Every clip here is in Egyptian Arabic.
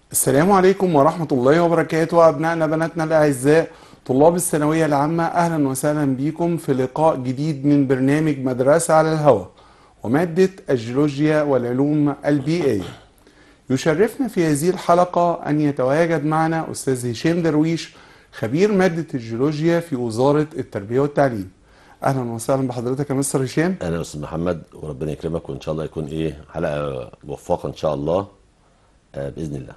السلام عليكم ورحمة الله وبركاته أبنائنا بناتنا الأعزاء طلاب الثانوية العامة أهلا وسهلا بكم في لقاء جديد من برنامج مدرسة على الهواء ومادة الجيولوجيا والعلوم البيئية يشرفنا في هذه الحلقة أن يتواجد معنا أستاذ هشام درويش خبير مادة الجيولوجيا في وزارة التربية والتعليم أهلا وسهلا بحضرتك يا مستر هشام اهلا يا استاذ محمد وربنا يكرمك وان شاء الله يكون ايه حلقه موفقه ان شاء الله آه باذن الله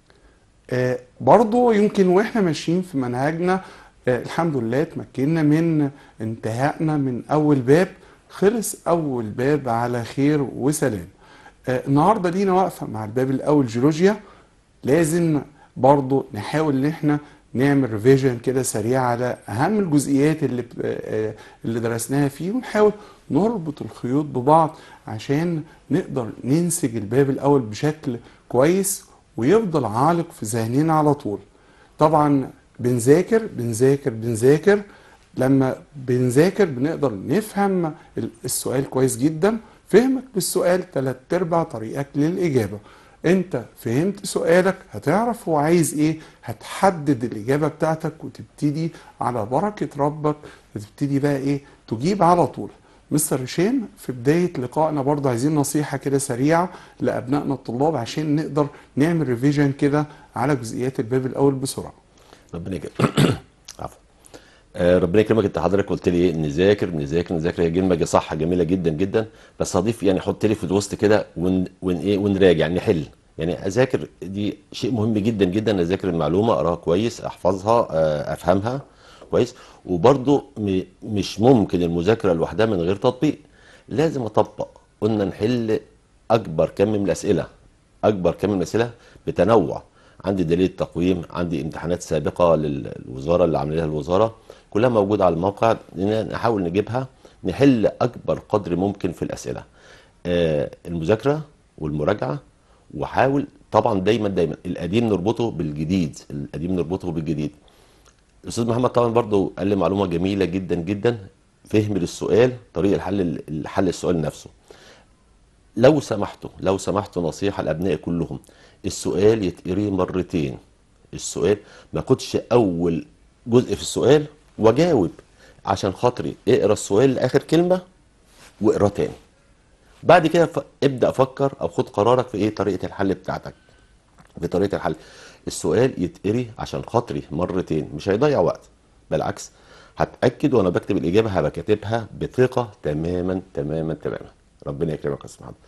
آه، برضو يمكن واحنا ماشيين في منهجنا آه، الحمد لله تمكنا من انتهائنا من اول باب خلص اول باب على خير وسلام آه، النهارده لينا واقفه مع الباب الاول جيولوجيا لازم برضو نحاول ان احنا نعمل ريفيجن كده سريع على اهم الجزئيات اللي ب- آه، اللي درسناها فيه ونحاول نربط الخيوط ببعض عشان نقدر ننسج الباب الاول بشكل كويس ويفضل عالق في ذهننا على طول طبعا بنذاكر بنذاكر بنذاكر لما بنذاكر بنقدر نفهم ال- السؤال كويس جدا فهمك للسؤال تلات ارباع طريقك للإجابة انت فهمت سؤالك هتعرف هو عايز ايه هتحدد الإجابة بتاعتك وتبتدي على بركة ربك تبتدي بقى ايه تجيب على طول مستر هشام في بداية لقائنا برضه عايزين نصيحة كده سريعة لأبنائنا الطلاب عشان نقدر نعمل ريفيجن كده على جزئيات الباب الأول بسرعة ربنا يكرمك عفوا آه ربنا يكرمك انت حضرتك قلت لي ايه نذاكر نذاكر نذاكر هي كلمه صح جميله جدا جدا بس هضيف يعني حط لي في الوسط كده ون, ون ايه ونراجع نحل يعني اذاكر دي شيء مهم جدا جدا اذاكر المعلومه اقراها كويس احفظها آه افهمها كويس وبرضو م- مش ممكن المذاكره لوحدها من غير تطبيق لازم اطبق قلنا نحل اكبر كم من الاسئله اكبر كم من الاسئله بتنوع عندي دليل تقويم عندي امتحانات سابقه للوزاره اللي عاملاها الوزاره كلها موجوده على الموقع نحاول نجيبها نحل اكبر قدر ممكن في الاسئله آه، المذاكره والمراجعه وحاول طبعا دايما دايما القديم نربطه بالجديد القديم نربطه بالجديد الاستاذ محمد طبعا برضو قال لي معلومه جميله جدا جدا فهم للسؤال طريقه الحل الحل السؤال نفسه لو سمحتوا لو سمحتوا نصيحة لأبنائي كلهم السؤال يتقري مرتين السؤال ما كنتش أول جزء في السؤال وجاوب عشان خاطري اقرا السؤال لآخر كلمة واقرا تاني بعد كده ف... ابدأ فكر أو خد قرارك في ايه طريقة الحل بتاعتك في طريقة الحل السؤال يتقري عشان خاطري مرتين مش هيضيع وقت بالعكس هتأكد وأنا بكتب الإجابة هبقى كاتبها بثقة تماما تماما تماما ربنا يكرمك يا أستاذ محمد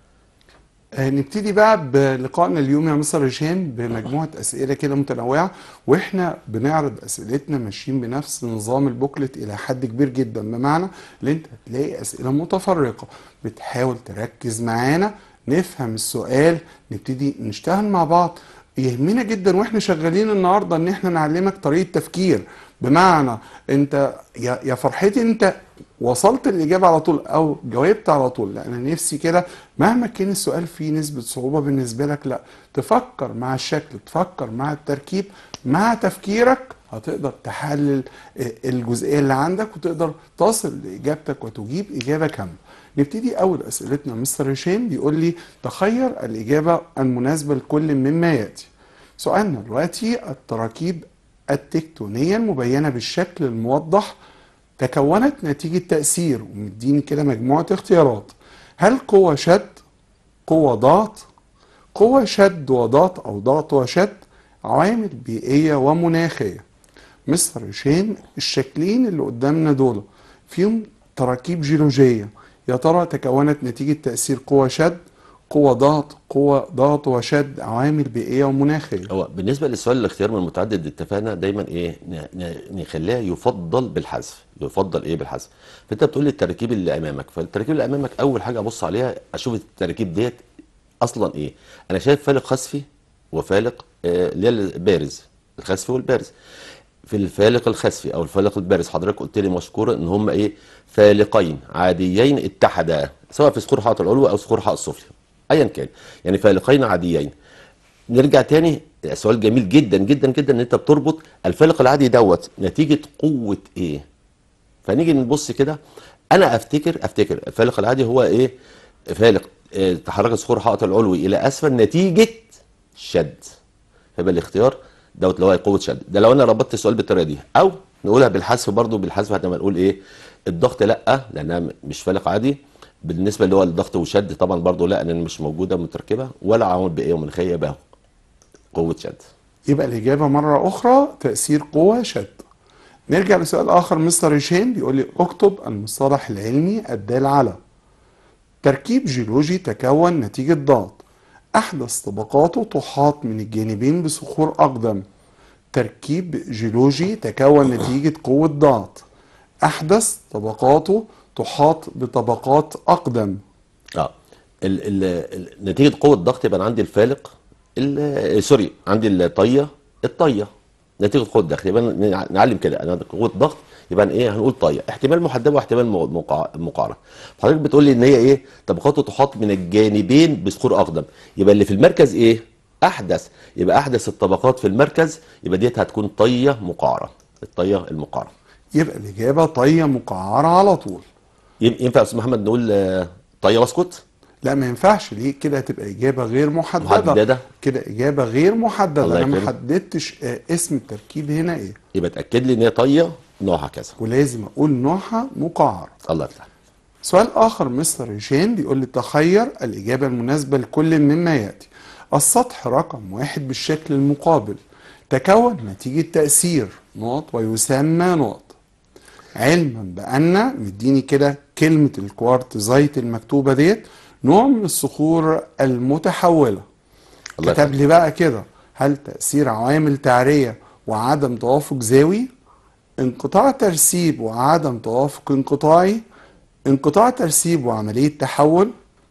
آه، نبتدي بقى بلقائنا اليوم يا مستر هشام بمجموعة أسئلة كده متنوعة وإحنا بنعرض أسئلتنا ماشيين بنفس نظام البوكلت إلى حد كبير جدا بمعنى إن أنت هتلاقي أسئلة متفرقة بتحاول تركز معانا نفهم السؤال نبتدي نشتغل مع بعض يهمنا جدا واحنا شغالين النهارده ان احنا نعلمك طريقه تفكير بمعنى انت يا يا فرحتي انت وصلت الاجابه على طول او جاوبت على طول لا انا نفسي كده مهما كان السؤال فيه نسبه صعوبه بالنسبه لك لا تفكر مع الشكل تفكر مع التركيب مع تفكيرك هتقدر تحلل الجزئيه اللي عندك وتقدر تصل لاجابتك وتجيب اجابه كامله نبتدي اول اسئلتنا مستر هشام بيقول لي تخير الاجابه المناسبه لكل مما ياتي سؤالنا دلوقتي التراكيب التكتونيه المبينه بالشكل الموضح تكونت نتيجه تاثير ومديني كده مجموعه اختيارات هل قوه شد قوه ضغط قوه شد وضغط او ضغط وشد عوامل بيئيه ومناخيه مستر هشام الشكلين اللي قدامنا دول فيهم تراكيب جيولوجيه يا ترى تكونت نتيجة تأثير قوة شد قوة ضغط قوة ضغط وشد عوامل بيئية ومناخية هو بالنسبه للسؤال الاختيار من المتعدد اتفقنا دايما ايه ن- ن- نخليها يفضل بالحذف يفضل ايه بالحذف فانت بتقول لي التراكيب اللي امامك فالتراكيب اللي امامك اول حاجه ابص عليها اشوف التراكيب ديت اصلا ايه انا شايف فالق خسفي وفالق آه، اللي هي البارز الخسفي والبارز في الفالق الخسفي او الفالق البارز حضرتك قلت لي مشكورا ان هم ايه فالقين عاديين اتحدا سواء في صخور حائط العلو او صخور حائط السفلي ايا كان يعني فالقين عاديين نرجع تاني سؤال جميل جدا جدا جدا ان انت بتربط الفالق العادي دوت نتيجه قوه ايه فنيجي نبص كده انا افتكر افتكر الفالق العادي هو ايه فالق آه، تحرك صخور حائط العلوي الى اسفل نتيجه شد فيبقى الاختيار دوت اللي هو قوه شد ده لو انا ربطت السؤال بالطريقه دي او نقولها بالحذف برضو بالحذف هنبقى نقول ايه الضغط لا لانها مش فالق عادي بالنسبه اللي هو الضغط والشد طبعا برضو لا لان مش موجوده متركبه ولا عوامل بيئيه ومناخيه يبقى قوه شد يبقى الإجابة مرة أخرى تأثير قوة شد نرجع لسؤال آخر مستر هشام بيقول لي اكتب المصطلح العلمي الدال على تركيب جيولوجي تكون نتيجة ضغط أحدث طبقاته تحاط من الجانبين بصخور أقدم تركيب جيولوجي تكون نتيجة قوة ضغط أحدث طبقاته تحاط بطبقات أقدم اه ال ال ال نتيجه قوه الضغط يبقى أنا عندي الفالق ال- سوري عندي الطيه الطيه نتيجه قوه الضغط يبقى نع- نعلم كده انا عندي قوه ضغط يبقى ايه هنقول طيه احتمال محدبه واحتمال مو- موقع- مقعره حضرتك بتقول لي ان هي ايه طبقاته تحاط من الجانبين بصخور اقدم يبقى اللي في المركز ايه احدث يبقى احدث الطبقات في المركز يبقى ديت هتكون طيه مقعره الطيه المقعره يبقى الإجابة طية مقعرة على طول ين- ينفع يا استاذ محمد نقول آه، طيه واسكت لا ما ينفعش ليه كده هتبقى إجابة غير محددة محددة؟ كده إجابة غير محددة الله أنا ما يكرمك. حددتش آه، اسم التركيب هنا إيه يبقى اتاكد لي ان هي طيه نوعها كذا ولازم أقول نوعها مقعر الله يفتح سؤال آخر مستر هشام بيقول لي تخير الإجابة المناسبة لكل مما يأتي السطح رقم واحد بالشكل المقابل تكون نتيجة تأثير نقط ويسمى نقط علما بأن مديني كده كلمة الكوارتزايت المكتوبة ديت نوع من الصخور المتحولة الله كتب يفتح لي بقى كده هل تأثير عوامل تعرية وعدم توافق زاوي انقطاع ترسيب وعدم توافق انقطاعي انقطاع ترسيب وعملية تحول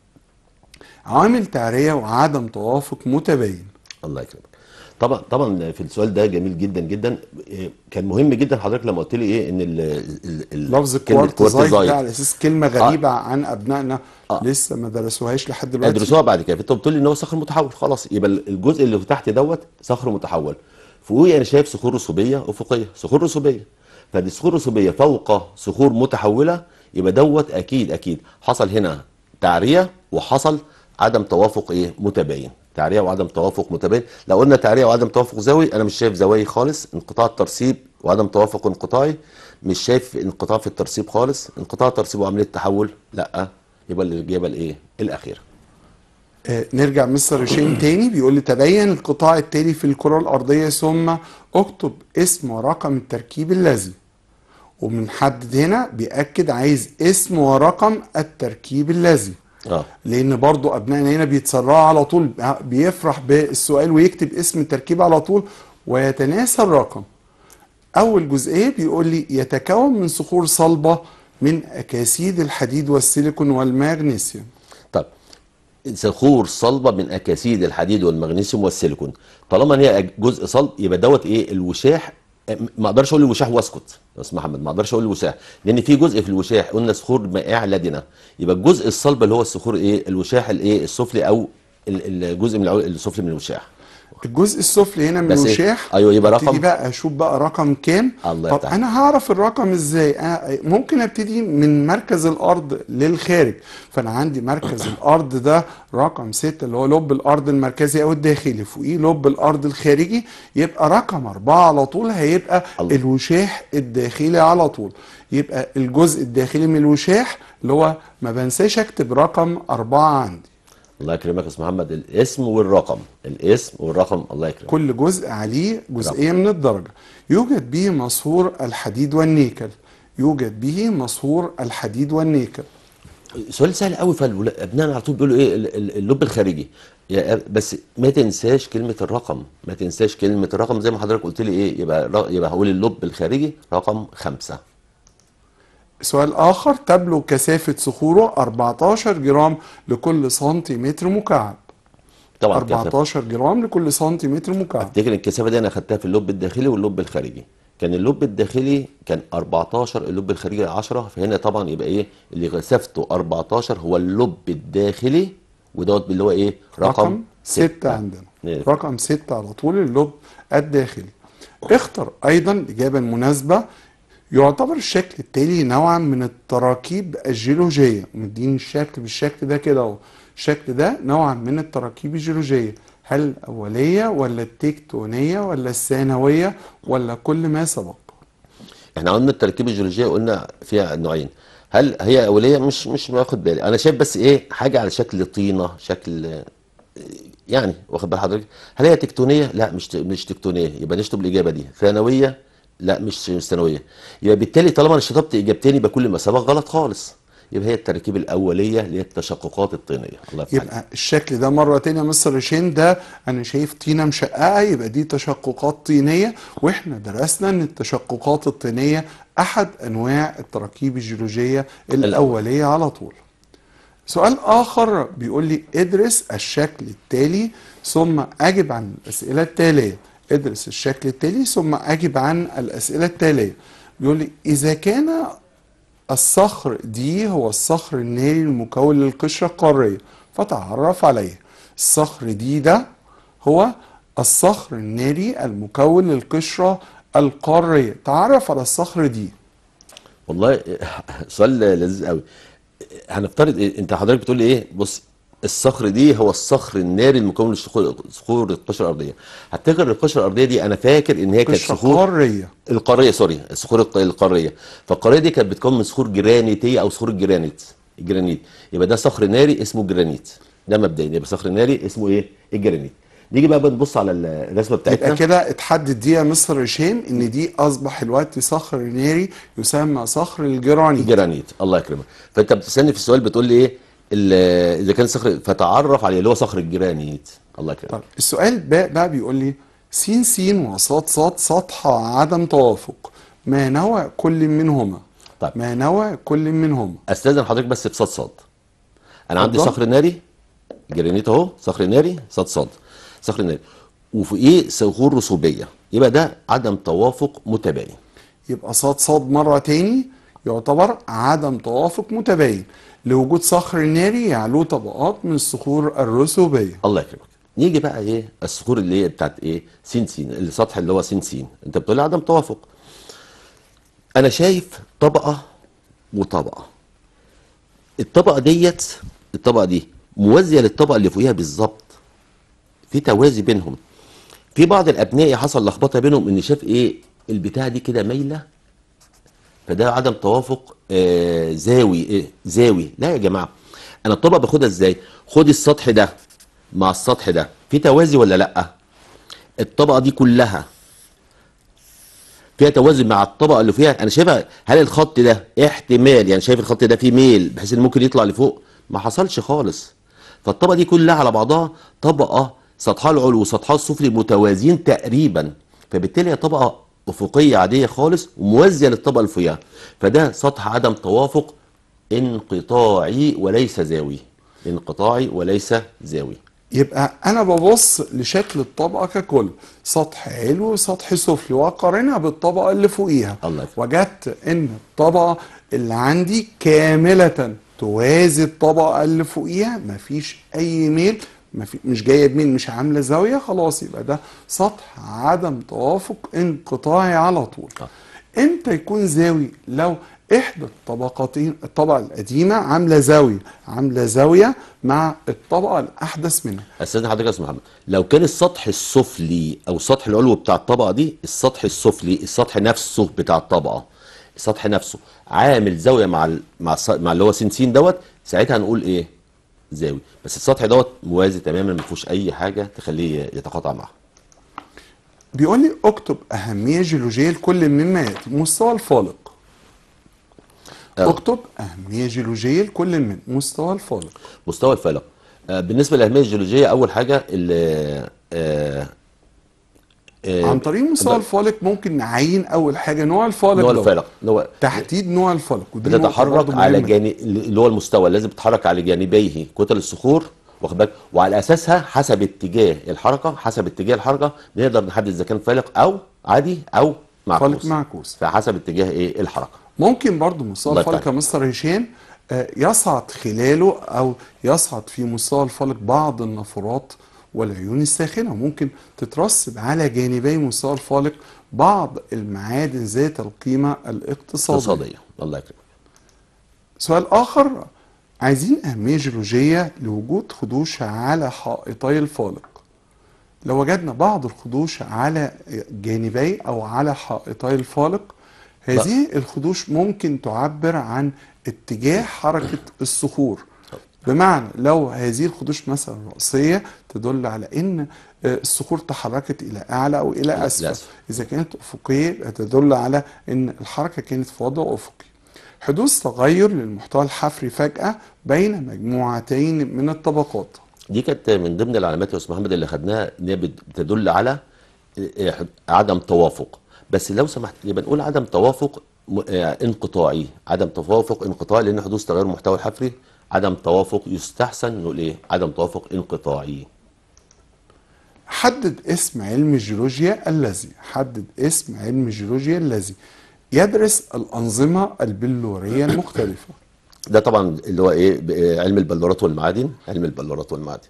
عوامل تعرية وعدم توافق متباين الله يكرمك طبعا طبعا في السؤال ده جميل جدا جدا إيه، كان مهم جدا حضرتك لما قلت لي ايه ان ال ال- ال- لفظ كلمة كوارتزايت ده كوارتزايت على اساس كلمة غريبة عن ابنائنا آه. لسه ما درسوهاش لحد دلوقتي ادرسوها بعد كده فانت قلت لي ان هو صخر متحول خلاص يبقى الجزء اللي تحت دوت صخر متحول فوقيه انا شايف صخور رسوبيه افقيه صخور رسوبيه فدي صخور رسوبيه فوق صخور متحوله يبقى دوت اكيد اكيد حصل هنا تعريه وحصل عدم توافق ايه متباين تعريه وعدم توافق متباين لو قلنا تعريه وعدم توافق زاوي انا مش شايف زوايا خالص انقطاع الترسيب وعدم توافق انقطاعي مش شايف انقطاع في الترسيب خالص انقطاع ترسيب وعمليه تحول لا يبقى الاجابه الايه الاخيره آه، نرجع مستر هشام تاني بيقول لي تبين القطاع التالي في الكرة الأرضية ثم اكتب اسم ورقم التركيب الذي وبنحدد هنا بيأكد عايز اسم ورقم التركيب الذي اه لان برضو ابنائنا هنا بيتسرعوا على طول بيفرح بالسؤال ويكتب اسم التركيب على طول ويتناسى الرقم اول جزئيه بيقول لي يتكون من صخور صلبه من اكاسيد الحديد والسيليكون والمغنيسيوم طب صخور صلبه من اكاسيد الحديد والمغنيسيوم والسيليكون طالما ان هي جزء صلب يبقى دوت ايه الوشاح ما اقدرش اقول الوشاح واسكت يا استاذ محمد ما اقدرش اقول الوشاح لان في جزء في الوشاح قلنا صخور مائعه لدنه يبقى الجزء الصلب اللي هو الصخور ايه الوشاح الايه السفلي او ال- الجزء من العو- السفلي من الوشاح الجزء السفلي هنا من بس إيه؟ الوشاح أيوة، يبقى ابتدي رقم- بقى اشوف بقى رقم كام الله طب يفتح. انا هعرف الرقم ازاي أنا ممكن ابتدي من مركز الارض للخارج فانا عندي مركز الارض ده رقم ستة اللي هو لب الارض المركزي او الداخلي فوقيه لب الارض الخارجي يبقى رقم أربعة على طول هيبقى الله. الوشاح الداخلي على طول يبقى الجزء الداخلي من الوشاح اللي هو ما بنساش اكتب رقم أربعة عندي الله يكرمك يا استاذ محمد الاسم والرقم الاسم والرقم الله يكرمك كل جزء عليه جزئية من الدرجة يوجد به مصهور الحديد والنيكل يوجد به مصهور الحديد والنيكل سؤال سهل قوي فابنائنا على طول بيقولوا ايه ال- ال- اللب الخارجي يا- بس ما تنساش كلمه الرقم ما تنساش كلمه الرقم زي ما حضرتك قلت لي ايه يبقى ر- يبقى هقول اللب الخارجي رقم خمسة سؤال آخر تبلغ كثافة صخوره 14 جرام لكل سنتيمتر مكعب طبعا كثافة. 14 جرام لكل سنتيمتر مكعب افتكر الكثافه دي انا اخدتها في اللب الداخلي واللب الخارجي كان اللب الداخلي كان 14 اللب الخارجي 10 فهنا طبعا يبقى ايه اللي كثافته 14 هو اللب الداخلي ودوت اللي هو ايه رقم 6 عندنا نعم. رقم 6 على طول اللب الداخلي اختر ايضا الاجابه المناسبه يعتبر الشكل التالي نوعا من التراكيب الجيولوجيه مديني الشكل بالشكل ده كده اهو الشكل ده نوعا من التراكيب الجيولوجيه هل الأولية ولا التكتونية ولا الثانوية ولا كل ما سبق احنا قلنا التركيب الجيولوجيه قلنا فيها نوعين هل هي اوليه مش مش واخد بالي انا شايف بس ايه حاجه على شكل طينه شكل آه، يعني واخد بال حضرتك هل هي تكتونيه لا مش ت- مش تكتونيه يبقى نشطب الاجابه دي ثانويه لا مش مش ثانويه يبقى بالتالي طالما انا شطبت اجابتين يبقى كل ما سبق غلط خالص يبقى هي التركيب الاوليه اللي هي التشققات الطينيه الله يفتح عليك. يبقى الشكل ده مرة تانية يا مستر هشام ده أنا شايف طينة مشققة يبقى دي تشققات طينية وإحنا درسنا إن التشققات الطينية أحد أنواع التراكيب الجيولوجية الأولية على طول سؤال آخر بيقول لي ادرس الشكل التالي ثم أجب عن الأسئلة التالية ادرس الشكل التالي ثم أجب عن الأسئلة التالية بيقول لي إذا كان الصخر دي هو الصخر الناري المكون للقشرة القارية فتعرف عليه الصخر دي ده هو الصخر الناري المكون للقشرة القارية تعرف على الصخر دي والله سؤال لذيذ قوي هنفترض إيه؟ انت حضرتك بتقول لي ايه بص الصخر دي هو الصخر الناري المكون من صخور صخور القشره الارضيه هفتكر القشره الارضيه دي انا فاكر ان هي كانت قشرة صخور قارية القاريه سوري الصخور الق- القاريه فالقاريه دي كانت بتكون من صخور جرانيتيه او صخور الجرانيت الجرانيت يبقى ده صخر ناري اسمه جرانيت ده مبدئيا يبقى صخر ناري اسمه ايه الجرانيت نيجي بقى بنبص على الرسمه يبقى بتاعتنا كده اتحدد دي يا مستر هشام ان دي اصبح الوقت صخر ناري يسمى صخر الجرانيت جرانيت الله يكرمك فانت بتسالني في السؤال بتقول لي ايه ال- اذا كان صخر فتعرف عليه اللي هو صخر الجرانيت الله يكرمك طب السؤال بقى, بقى بيقول لي س س وصاد صاد سطح عدم توافق ما نوع كل منهما طيب. ما نوع كل منهما استاذن حضرتك بس في صاد صاد انا عندي اتفضل. صخر ناري جرانيت اهو صخر ناري صاد صاد صخر ناري وفوقيه صخور رسوبيه يبقى ده عدم توافق متباين يبقى صاد صاد مرة تاني يعتبر عدم توافق متباين لوجود صخر ناري يعلو طبقات من الصخور الرسوبية الله يكرمك نيجي بقى ايه الصخور اللي هي بتاعت ايه سين سين السطح اللي هو سين سين انت بتقول لي عدم توافق انا شايف طبقه وطبقه الطبقه ديت الطبقه دي موازيه للطبقه اللي فوقيها بالظبط في توازي بينهم في بعض الابناء حصل لخبطه بينهم ان شاف ايه البتاعه دي كده مايله فده عدم توافق آه زاوي إيه زاوي لا يا جماعه انا الطبقه باخدها ازاي خد السطح ده مع السطح ده في توازي ولا لا الطبقه دي كلها فيها توازي مع الطبقه اللي فيها انا شايفها هل الخط ده احتمال يعني شايف الخط ده فيه ميل بحيث انه ممكن يطلع لفوق ما حصلش خالص فالطبقه دي كلها على بعضها طبقه سطحها العلوي وسطحها السفلي متوازيين تقريبا فبالتالي هي طبقه افقيه عاديه خالص وموازيه للطبقه اللي فوقيها فده سطح عدم توافق انقطاعي وليس زاوي انقطاعي وليس زاوي يبقى انا ببص لشكل الطبقه ككل سطح علوي وسطح سفلي واقارنها بالطبقه اللي فوقيها الله يفتح. وجدت ان الطبقه اللي عندي كامله توازي الطبقه اللي فوقيها مفيش اي ميل مفي مش جايه بميل مش عامله زاويه خلاص يبقى ده سطح عدم توافق انقطاعي على طول آه. امتى يكون زاوي لو احدى الطبقتين الطبقه القديمه عامله زاويه عامله زاويه مع الطبقه الاحدث منها استاذن حضرتك يا استاذ محمد لو كان السطح السفلي او السطح العلوي بتاع الطبقه دي السطح السفلي السطح نفسه بتاع الطبقه السطح نفسه عامل زاويه مع ال... مع الس... مع اللي هو س س دوت ساعتها هنقول ايه زاوي بس السطح دوت موازي تماما ما فيهوش اي حاجه تخليه يتقاطع معها بيقول لي اكتب اهميه جيولوجيه لكل مما ياتي مستوى الفالق آه. اكتب اهميه جيولوجيه لكل من مستوى الفالق مستوى الفلك آه، بالنسبه للاهميه الجيولوجيه اول حاجه ال- آه، آه، عن طريق مستوى الفالق ممكن نعين اول حاجه نوع الفالق نوع دوت. الفلك نوع تحديد نوع الفالق ودي نقطة بتتحرك برضو على مهمة. جانب اللي هو المستوى لازم تتحرك على جانبيه كتل الصخور واخد بالك وعلى اساسها حسب اتجاه الحركه حسب اتجاه الحركه نقدر نحدد اذا كان فالق او عادي او معكوس فالق معكوس فحسب اتجاه ايه الحركه ممكن برضو مستوى الله الفلك يفتح يا مستر هشام آه، يصعد خلاله او يصعد في مستوى الفلك بعض النافورات والعيون الساخنه ممكن تترسب على جانبي مستوى الفلك بعض المعادن ذات القيمه الاقتصاديه اقتصاديه الله يكرمك سؤال آخر عايزين أهمية جيولوجية لوجود خدوش على حائطي الفالق لو وجدنا بعض الخدوش على جانبي او على حائطي الفالق هذه الخدوش ممكن تعبر عن اتجاه حركة الصخور بمعنى لو هذه الخدوش مثلا رأسية تدل على ان آه، الصخور تحركت الى اعلى او الى اسفل للأسف. اذا كانت افقية يبقى تدل على ان الحركة كانت في وضع افقي حدوث تغير للمحتوى الحفري فجأة بين مجموعتين من الطبقات دي كانت من ضمن العلامات يا استاذ محمد اللي خدناها ان هي بت- بتدل على آه، عدم توافق بس لو سمحت يبقى نقول عدم توافق م- آه، انقطاعي عدم توافق انقطاعي لان حدوث تغير المحتوى الحفري عدم توافق يستحسن نقول ايه عدم توافق انقطاعي حدد اسم علم الجيولوجيا الذي حدد اسم علم الجيولوجيا الذي يدرس الأنظمة البلورية المختلفة ده طبعا اللي هو ايه ب- آه، علم البلورات والمعادن علم البلورات والمعادن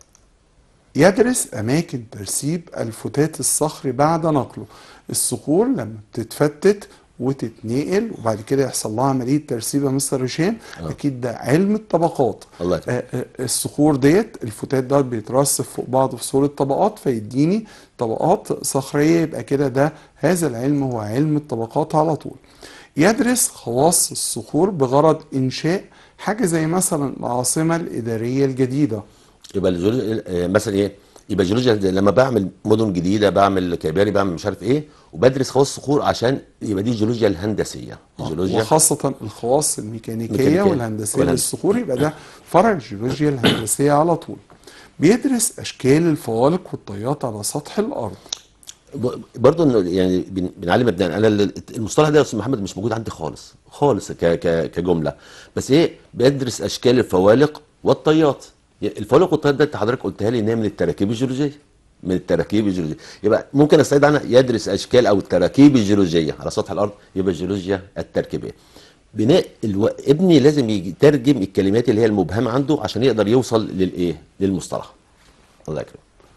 يدرس أماكن ترسيب الفتات الصخري بعد نقله الصخور لما بتتفتت وتتنقل وبعد كده يحصل لها عملية ترسيب يا مستر هشام أكيد ده علم الطبقات الله يكرمك. آه، آه، الصخور ديت الفتات ده بيترصف فوق بعض في صورة طبقات فيديني طبقات صخرية يبقى كده ده هذا العلم هو علم الطبقات على طول يدرس خواص الصخور بغرض إنشاء حاجة زي مثلا العاصمة الإدارية الجديدة يبقى الجيولوجيا آه، مثلا ايه يبقى الجيولوجيا ده لما بعمل مدن جديده بعمل كباري بعمل مش عارف ايه وبدرس خواص الصخور عشان يبقى دي الجيولوجيا الهندسيه الجيولوجيا وخاصة الخواص الميكانيكية ميكانيكية والهندسية والهند- للصخور يبقى ده فرع الجيولوجيا الهندسية على طول بيدرس أشكال الفوالق والطيات على سطح الأرض ب- برضه انه يعني بن- بنعلم ابنائنا انا ال- المصطلح ده يا استاذ محمد مش موجود عندي خالص خالص ك ك كجمله بس ايه بدرس اشكال الفوالق والطيات يعني الفوالق والطيات ده انت حضرتك قلتها لي ان هي من التراكيب الجيولوجيه من التراكيب الجيولوجيه يبقى ممكن استعيد عنها يدرس اشكال او التراكيب الجيولوجيه على سطح الارض يبقى الجيولوجيا التركيبيه بناء الو... ابني لازم يترجم الكلمات اللي هي المبهمه عنده عشان يقدر يوصل للايه للمصطلح الله يكرمك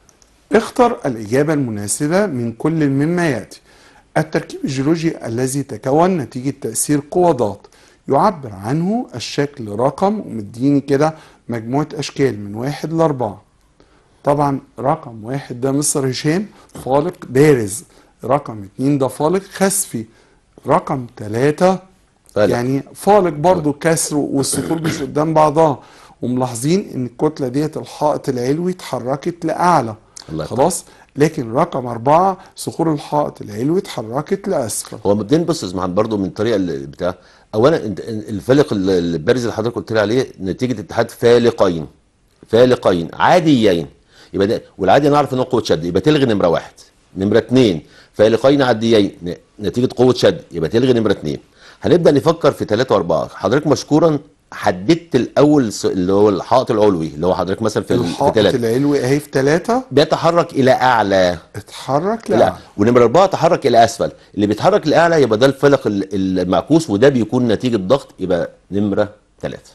اختر الإجابة المناسبة من كل مما يأتي التركيب الجيولوجي الذي تكون نتيجة تأثير قوى ضغط يعبر عنه الشكل رقم ومديني كده مجموعة أشكال من واحد لأربعة طبعا رقم واحد ده مصر هشام فالق بارز رقم اتنين ده فالق خسفي رقم تلاتة فالق. يعني فالق برضو كسر والصخور مش قدام بعضها وملاحظين ان الكتلة ديت الحائط العلوي اتحركت لأعلى الله يكرمك. خلاص لكن رقم أربعة صخور الحائط العلوي اتحركت لأسفل هو مبدئيا بص يا اسمع برضه من الطريقه اللي بتاع اولا انت- الفالق ال- البارز اللي حضرتك قلت لي عليه نتيجه اتحاد فالقين فالقين عاديين يبقى ده والعادي نعرف ان هو قوه شد يبقى تلغي نمره واحد نمره اثنين فالقين عاديين ن- نتيجه قوه شد يبقى تلغي نمره اثنين هنبدا نفكر في ثلاثه واربعه حضرتك مشكورا حددت الاول س- اللي هو الحائط العلوي اللي هو حضرتك مثلا في ال- في الحائط ثلاثه العلوي اهي في ثلاثة بيتحرك الى اعلى اتحرك لا لأعلى ونمرة أربعة تحرك إلى أسفل اللي بيتحرك لأعلى يبقى ده الفلق ال- المعكوس وده بيكون نتيجة ضغط يبقى نمرة ثلاثة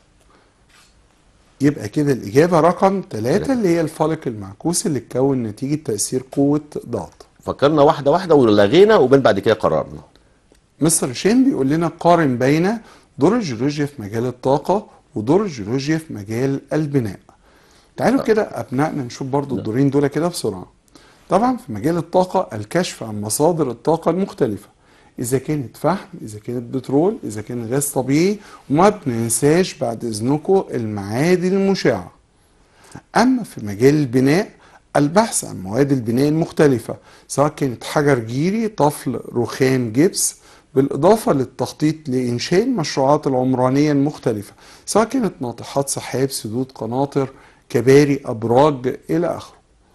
يبقى كده الإجابة رقم ثلاثة اللي هي الفالق المعكوس اللي اتكون نتيجة تأثير قوة ضغط فكرنا واحدة واحدة ولغينا وبين بعد كده قررنا مستر شين بيقول لنا قارن بين دور الجيولوجيا في مجال الطاقة ودور الجيولوجيا في مجال البناء تعالوا كده أبنائنا نشوف برضو الدورين دول كده بسرعة طبعا في مجال الطاقة الكشف عن مصادر الطاقة المختلفة إذا كانت فحم إذا كانت بترول إذا كان غاز طبيعي وما بننساش بعد إذنكم المعادن المشعة أما في مجال البناء البحث عن مواد البناء المختلفة سواء كانت حجر جيري طفل رخام جبس بالإضافة للتخطيط لإنشاء المشروعات العمرانية المختلفة سواء كانت ناطحات سحاب سدود قناطر كباري أبراج إلى آخره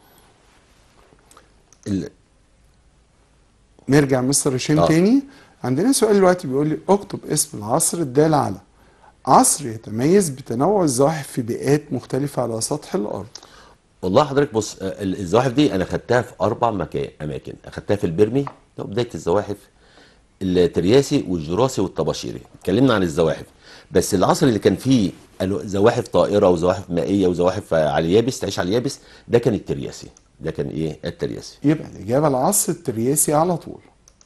ال- نرجع مستر هشام آه. تاني عندنا سؤال دلوقتي بيقول لي اكتب اسم العصر الدال على عصر يتميز بتنوع الزواحف في بيئات مختلفة على سطح الأرض والله حضرتك بص آه، ال- الزواحف دي أنا خدتها في أربع مكان أماكن أخدتها في البرمي ده بداية الزواحف الترياسي والجراسي والطباشيري اتكلمنا عن الزواحف بس العصر اللي كان فيه ألو- زواحف طائرة وزواحف مائية وزواحف آه، على اليابس تعيش على اليابس ده كان الترياسي ده كان إيه الترياسي يبقى الإجابة العصر الترياسي على طول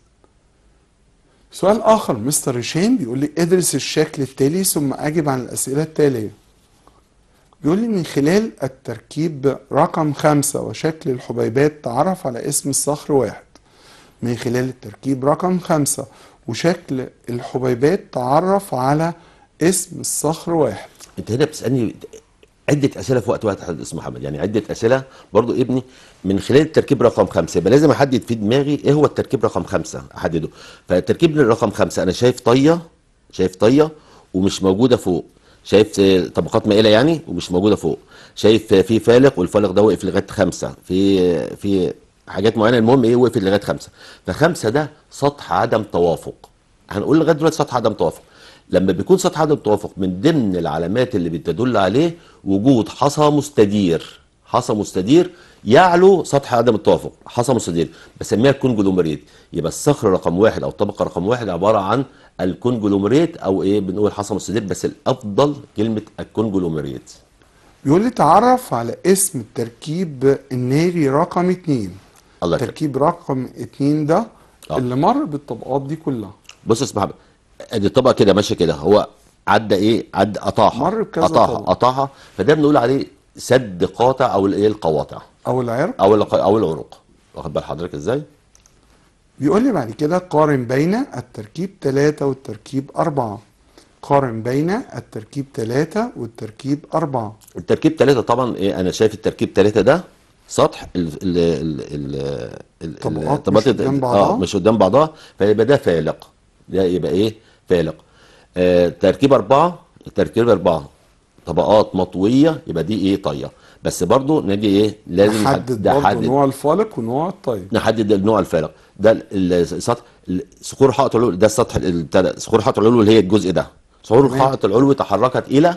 سؤال آخر مستر هشام بيقول لي ادرس الشكل التالي ثم أجب عن الأسئلة التالية بيقول لي من خلال التركيب رقم خمسة وشكل الحبيبات تعرف على اسم الصخر واحد من خلال التركيب رقم خمسة وشكل الحبيبات تعرف على اسم الصخر واحد انت هنا بتسالني عده اسئله في وقت واحد يا استاذ محمد يعني عده اسئله برضو ابني من خلال التركيب رقم خمسه يبقى لازم احدد في دماغي ايه هو التركيب رقم خمسه احدده فالتركيب رقم خمسه انا شايف طيه شايف طيه ومش موجوده فوق شايف آه، طبقات مائله يعني ومش موجوده فوق شايف آه، في فالق والفالق ده واقف لغايه خمسه في آه، في حاجات معينه المهم ايه وقف لغايه خمسه فخمسه ده سطح عدم توافق هنقول لغايه دلوقتي سطح عدم توافق لما بيكون سطح عدم توافق من ضمن العلامات اللي بتدل عليه وجود حصى مستدير حصى مستدير يعلو سطح عدم التوافق حصى مستدير بسميها الكونجلوميريت يبقى الصخر رقم واحد او الطبقه رقم واحد عباره عن الكونجلوميريت او ايه بنقول حصى مستدير بس الافضل كلمه الكونجلوميريت بيقول لي تعرف على اسم التركيب الناري رقم اتنين الله يكرمك تركيب رقم اتنين ده آه. اللي مر بالطبقات دي كلها بص يا استاذ محمد ادي الطبقه كده ماشيه كده هو عدى ايه عدى قطعها مر بكذا قطعها طبقة. قطعها فده بنقول عليه سد قاطع او الايه القواطع او العرق او الق- او العروق واخد بال حضرتك ازاي بيقول لي بعد كده قارن بين التركيب ثلاثة والتركيب أربعة قارن بين التركيب ثلاثة والتركيب أربعة التركيب ثلاثة طبعا إيه انا شايف التركيب ثلاثة ده سطح ال ال ال ال ال طبقات الطبقات مش قدام اه بعضها. مش قدام بعضها فيبقى ده فالق ده يبقى ايه فالق آه تركيب أربعة تركيب أربعة طبقات مطوية يبقى دي ايه طية بس برضو نجي ايه لازم نحدد ده برضه حدد نوع الفالق ونوع الطيب نحدد النوع الفارق ده ال- السطح ال- صخور حائط العلو ده السطح ال- بتاع ده، صخور حائط العلو اللي هي الجزء ده صخور تمام. الحائط العلوي تحركت الى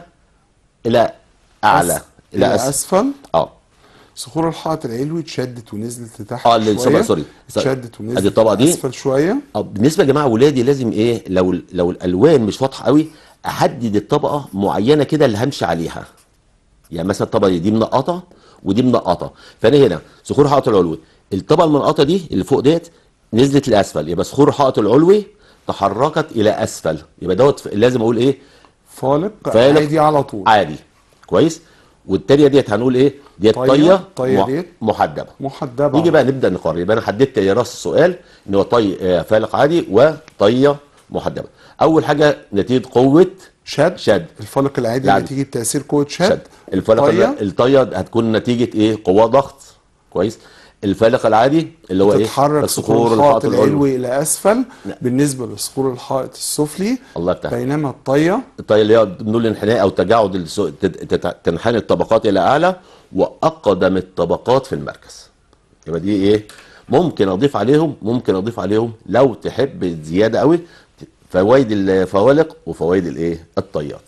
الى اعلى أس- الى إلى اسفل أسفل اه صخور الحائط العلوي اتشدت ونزلت لتحت اه اللي- شوية سوري اتشدت ونزلت ادي الطبقه دي أسفل شوية آه، بالنسبه يا جماعه ولادي لازم ايه لو لو الالوان مش واضحه قوي احدد الطبقه معينه كده اللي همشي عليها يعني مثلا الطبقه دي, دي منقطه ودي منقطه فانا هنا صخور الحائط العلوي الطبقه المنقطه دي اللي فوق ديت نزلت لاسفل يبقى صخور الحائط العلوي تحركت الى اسفل يبقى دوت لازم اقول ايه فالق فالق. عادي على طول عادي كويس والتانيه ديت هنقول ايه ديت طية. طيه طية مح- ديت. محدبه محدبة نيجي بقى نبدا نقارن يبقى انا حددت راس السؤال ان هو طي آه، فالق عادي وطيه محدبه اول حاجه نتيجه قوه شد شد الفالق العادي يعني- نتيجة تأثير قوة شد شد الفالق طية. ال- الطيه هتكون نتيجه ايه قوه ضغط كويس الفالق العادي اللي هو ايه تتحرك صخور الحائط العلوي إلى أسفل بالنسبة لصخور الحائط السفلي الله يفتح عليك. بينما الطية الطي اللي هي بنقول الانحناء او تجاعد السو- تت- تت- تنحني الطبقات الى اعلى واقدم الطبقات في المركز يبقى دي ايه ممكن اضيف عليهم ممكن اضيف عليهم لو تحب زياده قوي فوائد الفوالق وفوائد الايه الطيات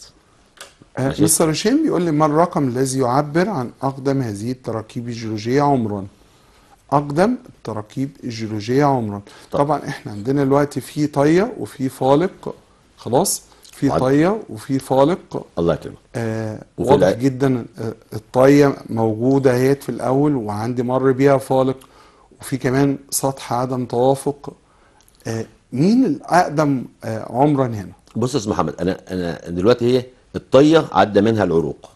آه، ماشي. مستر هشام بيقول لي ما الرقم الذي يعبر عن أقدم هذه التراكيب الجيولوجية عمرا أقدم التراكيب الجيولوجية عمرا طب. طبعا احنا عندنا دلوقتي في طية وفي فالق خلاص في وعد- طية وفي فالق الله يكرمك آه وفي واضح الع- جدا آه الطية موجودة اهيت في الأول وعندي مر بيها فالق وفي كمان سطح عدم توافق آه مين الأقدم آه عمرا هنا؟ بص يا استاذ محمد انا انا دلوقتي هي الطيه عدى منها العروق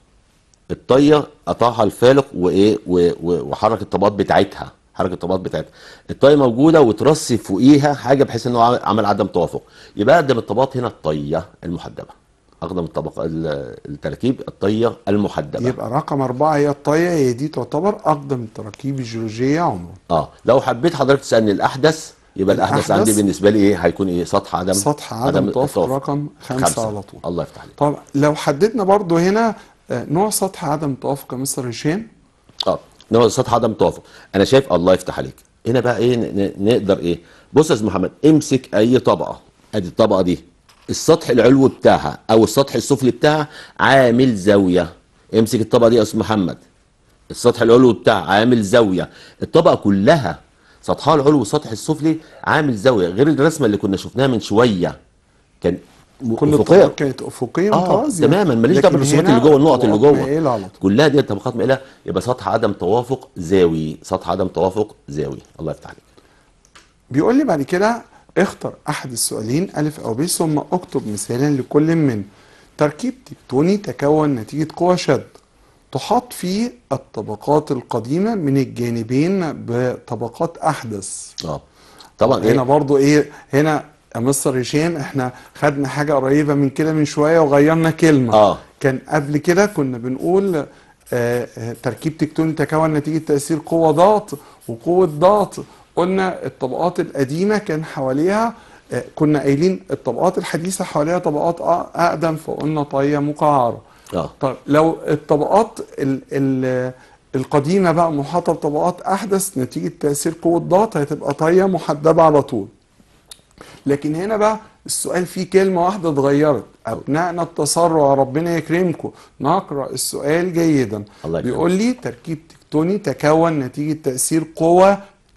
الطيه قطعها الفالق وايه و- و- وحرك الطبقات بتاعتها حركه الطبقات بتاعتها الطيه موجوده وترص فوقيها حاجه بحيث ان هو عمل- عمل عدم توافق يبقى اقدم الطبقات هنا الطيه المحدبه اقدم الطبقه ال- التركيب الطيه المحدبه يبقى رقم أربعة هي الطية هي دي تعتبر أقدم التراكيب الجيولوجية عمرا اه لو حبيت حضرتك تسالني الاحدث يبقى الاحدث, الأحدث عندي بالنسبه لي ايه هيكون ايه سطح عدم سطح عدم توافق رقم خمسة على طول الله يفتح عليك طب لو حددنا برضو هنا آه، نوع سطح عدم توافق يا مستر هشام اه نوع سطح عدم توافق انا شايف الله يفتح عليك هنا بقى ايه ن- ن- نقدر ايه بص يا استاذ محمد امسك اي طبقه ادي الطبقه دي السطح العلوي بتاعها او السطح السفلي بتاعها عامل زاويه امسك الطبقه دي يا استاذ محمد السطح العلوي بتاعها عامل زاويه الطبقه كلها سطحها العلوي والسطح السفلي عامل زاويه غير الرسمه اللي كنا شفناها من شويه كان م- كل أفقية. الطبقات كانت أفقية اه متوازية تماما ماليش دعوه لكن بالرسومات هنا اللي جوه النقط اللي طبقات جوه مائلة على طول كلها دي طبقات مائله يبقى سطح عدم توافق زاوي سطح عدم توافق زاوي الله يفتح عليك بيقول لي بعد كده اختر احد السؤالين الف او ب ثم اكتب مثالا لكل من تركيب تكتوني تكون نتيجة قوى شد تحاط فيه الطبقات القديمة من الجانبين بطبقات أحدث اه طبعا هنا ايه برضو إيه هنا يا مستر هشام احنا خدنا حاجة قريبة من كده من شوية وغيرنا كلمة اه كان قبل كده كنا بنقول آه، آه، تركيب تكتوني تكون نتيجة تأثير قوة ضغط وقوة ضغط قلنا الطبقات القديمة كان حواليها آه، كنا قايلين الطبقات الحديثة حواليها طبقات أ- أقدم فقلنا طية مقعرة اه طب لو الطبقات ال ال القديمة بقى محاطة بطبقات أحدث نتيجة تأثير قوة ضغط هتبقى طية محدبة على طول لكن هنا بقى السؤال فيه كلمة واحدة اتغيرت أبنائنا التسرع ربنا يكرمكم نقرأ السؤال جيدا الله يكرمك. بيقول لي تركيب تكتوني تكون نتيجة تأثير قوة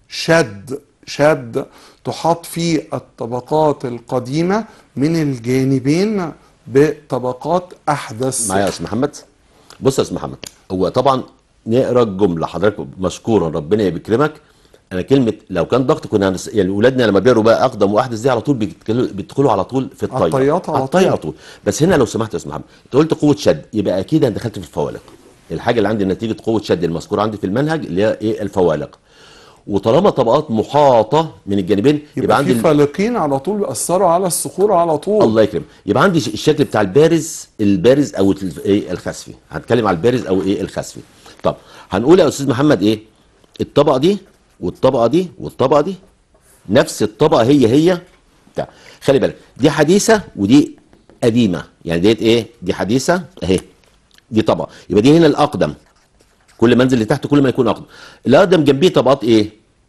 شد شد تحاط فيه الطبقات القديمة من الجانبين بطبقات أحدث معايا يا استاذ محمد بص يا استاذ محمد هو طبعا نقرا الجمله حضرتك مشكورا ربنا بيكرمك انا كلمه لو كان ضغط كنا هنس... يعني اولادنا لما بيقروا بقى اقدم واحدث دي على طول بيتكلوا- بيدخلوا على طول في الطي الطيات على الطي طول. على طول بس هنا لو سمحت يا استاذ محمد انت قلت قوه شد يبقى اكيد انا دخلت في الفوالق الحاجه اللي عندي نتيجه قوه شد المذكوره عندي في المنهج اللي هي ايه الفوالق وطالما طبقات محاطه من الجانبين يبقى, يبقى عندي في فالقين على طول بيأثروا على الصخور على طول الله يكرمك يبقى عندي ش- الشكل بتاع البارز البارز او ال- ايه الخسفي هنتكلم على البارز او ايه الخسفي طب هنقول يا استاذ محمد ايه الطبقه دي والطبقه دي والطبقه دي نفس الطبقه هي هي بتاع خلي بالك دي حديثه ودي قديمه يعني ديت ايه دي حديثه اهي دي طبقه يبقى دي هنا الاقدم كل ما انزل لتحت كل ما يكون اقدم الاقدم جنبيه طبقات ايه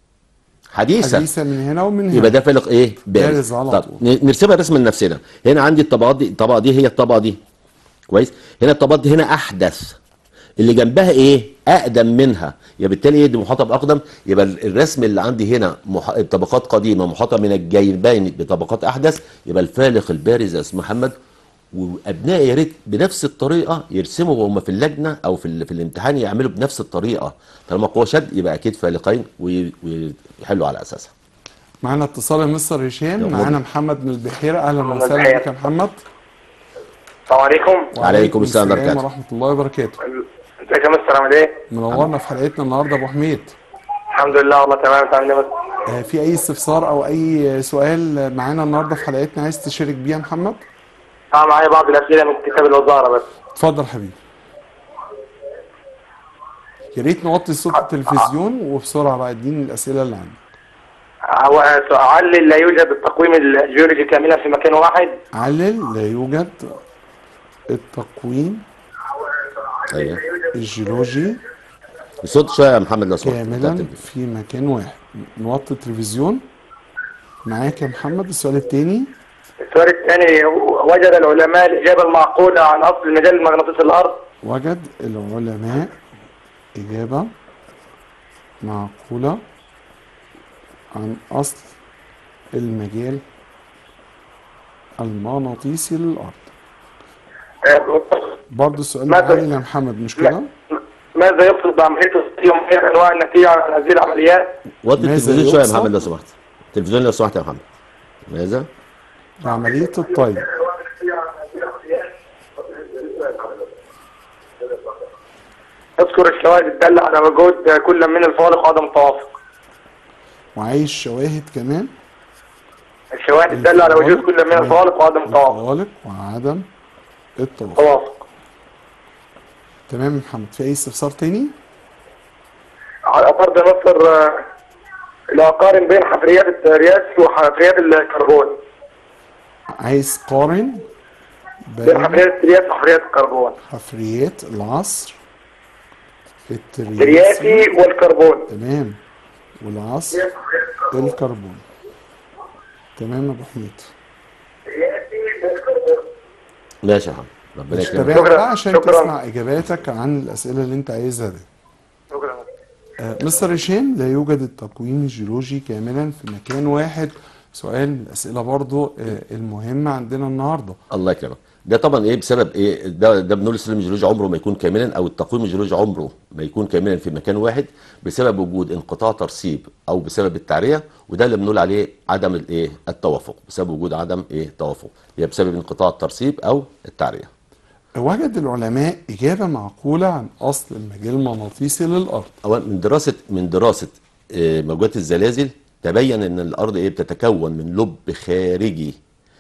حديثه حديثة من هنا ومن هنا يبقى ده فالق ايه بارز بارز على طب طول. ن- نرسمها رسم لنفسنا هنا عندي الطبقات دي الطبقه دي هي الطبقه دي كويس هنا الطبقات دي هنا احدث اللي جنبها ايه اقدم منها يبقى بالتالي ايه دي محاطه باقدم يبقى ال- الرسم اللي عندي هنا مح... طبقات قديمه محاطه من الجانبين بطبقات احدث يبقى الفالق البارز يا استاذ محمد وابنائي يا ريت بنفس الطريقه يرسموا وهم في اللجنه او في, ال... في الامتحان يعملوا بنفس الطريقه طالما قوه شد يبقى اكيد فالقين وي... ويحلوا على اساسها معانا اتصال يا مستر هشام يلا. معانا محمد من البحيرة أهلا محمد وسهلا البحيرة. بك يا محمد السلام عليكم وعليكم السلام ورحمة الله. ورحمة الله وبركاته ازيك يا مستر عامل ايه؟ منورنا في حلقتنا النهارده يا ابو حميد الحمد لله والله تمام انت عامل ايه بس؟ آه، في اي استفسار او اي سؤال معانا النهارده في حلقتنا عايز تشارك بيه يا محمد اه معايا بعض الاسئله من كتاب الوزاره بس اتفضل حبيبي يا ريت نوطي صوت التلفزيون وبسرعه بقى اديني الاسئله اللي عندك هو علل لا يوجد التقويم الجيولوجي كاملا في مكان واحد علل لا يوجد التقويم ايوه الجيولوجي بصوت شويه يا محمد لو سمحت كاملا في مكان واحد نوطي التلفزيون معاك يا محمد السؤال التاني السؤال الثاني وجد العلماء الاجابه المعقوله عن اصل المجال المغناطيسي الارض وجد العلماء إجابة معقولة عن أصل المجال المغناطيسي للأرض آه، برضه السؤال ماذا- معين يا محمد مش كده؟ ماذا يقصد بعمليه التصدير وما هي انواع النتيجه عن هذه العمليات؟ وطي ماذا التلفزيون شويه يا يقصد؟ محمد لو سمحت التلفزيون لو سمحت يا محمد ماذا عملية الطي اذكر الشواهد الداله على وجود كل من الفوارق وعدم التوافق وعايز شواهد كمان الشواهد الداله على وجود كل من الفوارق وعدم التوافق الفوالق وعدم التوافق توافق تمام يا محمد في أي استفسار تاني؟ على فرض نصر آه، لا اقارن بين حفريات الرياس وحفريات الكربون عايز قارن بين بين حفريات الرياس وحفريات الكربون حفريات العصر الترياسي الرياسي والكربون تمام والعصر الكربون تمام يا ابو حميد ماشي يا محمد ربنا مش يكرمك تابعنا شكراً. بقى عشان شكراً. تسمع اجاباتك عن الاسئله اللي انت عايزها دي شكرا آه، مستر هشام لا يوجد التقويم الجيولوجي كاملا في مكان واحد سؤال من الاسئله برضو آه، المهمه عندنا النهارده الله يكرمك ده طبعا ايه بسبب ايه ده ده بنقول السلم الجيولوجي عمره ما يكون كاملا او التقويم الجيولوجي عمره ما يكون كاملا في مكان واحد بسبب وجود انقطاع ترسيب او بسبب التعريه وده اللي بنقول عليه عدم الايه التوافق بسبب وجود عدم ايه توافق يا بسبب انقطاع الترسيب او التعريه وجد العلماء إجابة معقولة عن أصل المجال المغناطيسي للأرض أولا من دراسة من دراسة آه، موجات الزلازل تبين ان الارض ايه بتتكون من لب خارجي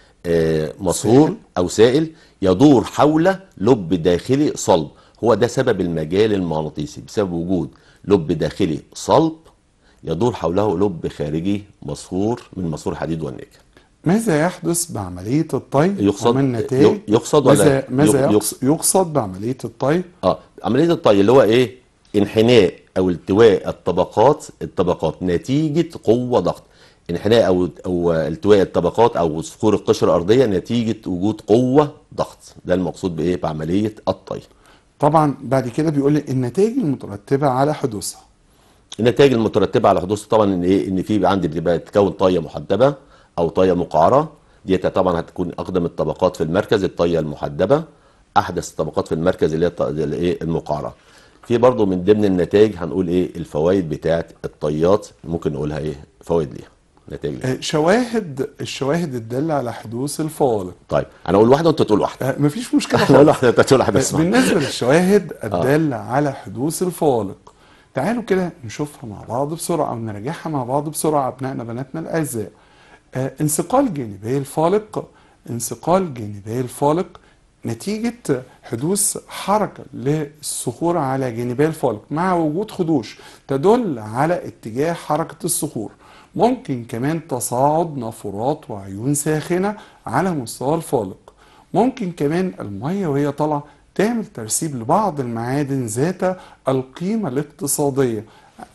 آه، مصهور سائل. او سائل يدور حول لب داخلي صلب هو ده سبب المجال المغناطيسي بسبب وجود لب داخلي صلب يدور حوله لب خارجي مصهور من مصهور حديد والنيكل ماذا يحدث بعملية الطي يقصد- وما النتائج يقصد ولا ماذا, ماذا يق- يقص- يقصد بعملية الطي اه عمليه الطي اللي هو ايه انحناء او التواء الطبقات الطبقات نتيجه قوه ضغط انحناء او او التواء الطبقات او صخور القشره الارضيه نتيجه وجود قوه ضغط ده المقصود بايه بعمليه الطي طبعا بعد كده بيقول لي النتائج المترتبة على حدوثها النتائج المترتبه على حدوث طبعا ان ايه ان في عندي بتبقى تكون طيه محدبه او طيه مقعره ديت طبعا هتكون اقدم الطبقات في المركز الطيه المحدبه احدث الطبقات في المركز اللي هي الط- اللي ايه المقعره في برضو من ضمن النتائج هنقول ايه الفوائد بتاعت الطيات ممكن نقولها ايه فوائد ليها نتائج ليها آه، شواهد الشواهد الدالة على حدوث الفوالق طيب انا اقول واحده وانت تقول واحده آه، مفيش مشكلة انا اقول خالص واحده انت تقول واحده اسمع بالنسبة للشواهد الدالة على حدوث الفوالق تعالوا كده نشوفها مع بعض بسرعة أو نراجعها مع بعض بسرعة أبنائنا بناتنا الأعزاء آه، انسقال جانبي الفالق انسقال جانبي الفالق نتيجة حدوث حركة للصخور على جانبي الفالق مع وجود خدوش تدل على اتجاه حركة الصخور ممكن كمان تصاعد نافورات وعيون ساخنة على مستوى الفالق ممكن كمان المية وهي طالعة تعمل ترسيب لبعض المعادن ذات القيمة الاقتصادية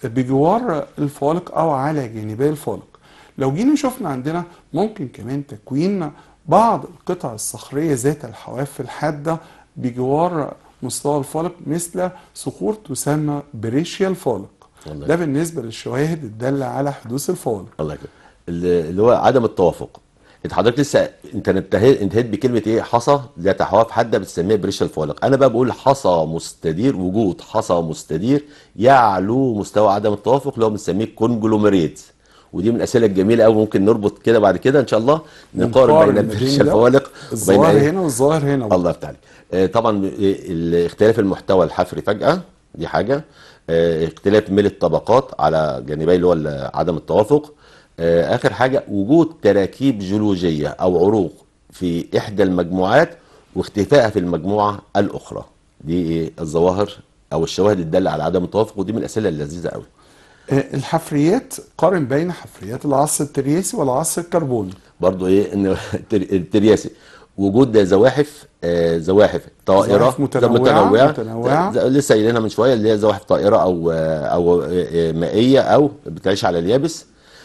بجوار الفالق أو على جانبي الفالق لو جينا شفنا عندنا ممكن كمان تكوين بعض القطع الصخرية ذات الحواف الحادة بجوار مستوى الفالق مثل صخور تسمى بريشيا الفالق والله. ده بالنسبة للشواهد الدالة على حدوث الفالق الله يكرمك اللي اللي هو عدم التوافق انت حضرتك لسه انت انتهيت انتهيت بكلمه ايه حصى ذات حواف حاده بتسميها بريش الفالق انا بقى بقول حصى مستدير وجود حصى مستدير يعلو مستوى عدم التوافق اللي هو بنسميه كونجلوميريت ودي من الاسئله الجميله قوي ممكن نربط كده بعد كده ان شاء الله نقارن نقارن بين ما بريش بين ده الفوالق وبين الظاهر ايه هنا والظاهر هنا الله يفتح عليك آه، طبعا آه، ال- اختلاف المحتوى الحفري فجأة دي حاجة آه، اختلاف ميل الطبقات على جانبي اللي هو ال- عدم التوافق آه، آخر حاجة وجود تراكيب جيولوجية أو عروق في إحدى المجموعات واختفائها في المجموعة الأخرى دي إيه الظواهر أو الشواهد الدالة على عدم التوافق ودي من الأسئلة اللذيذة قوي آه، الحفريات قارن بين حفريات العصر الترياسي والعصر الكربوني برضو إيه إن التر- الترياسي وجود زواحف آه، زواحف طائرة زواحف متنوعة- متنوعة. ز- لسه قايلينها من شوية اللي هي زواحف طائرة أو آه، أو آه، آه، مائية أو بتعيش على اليابس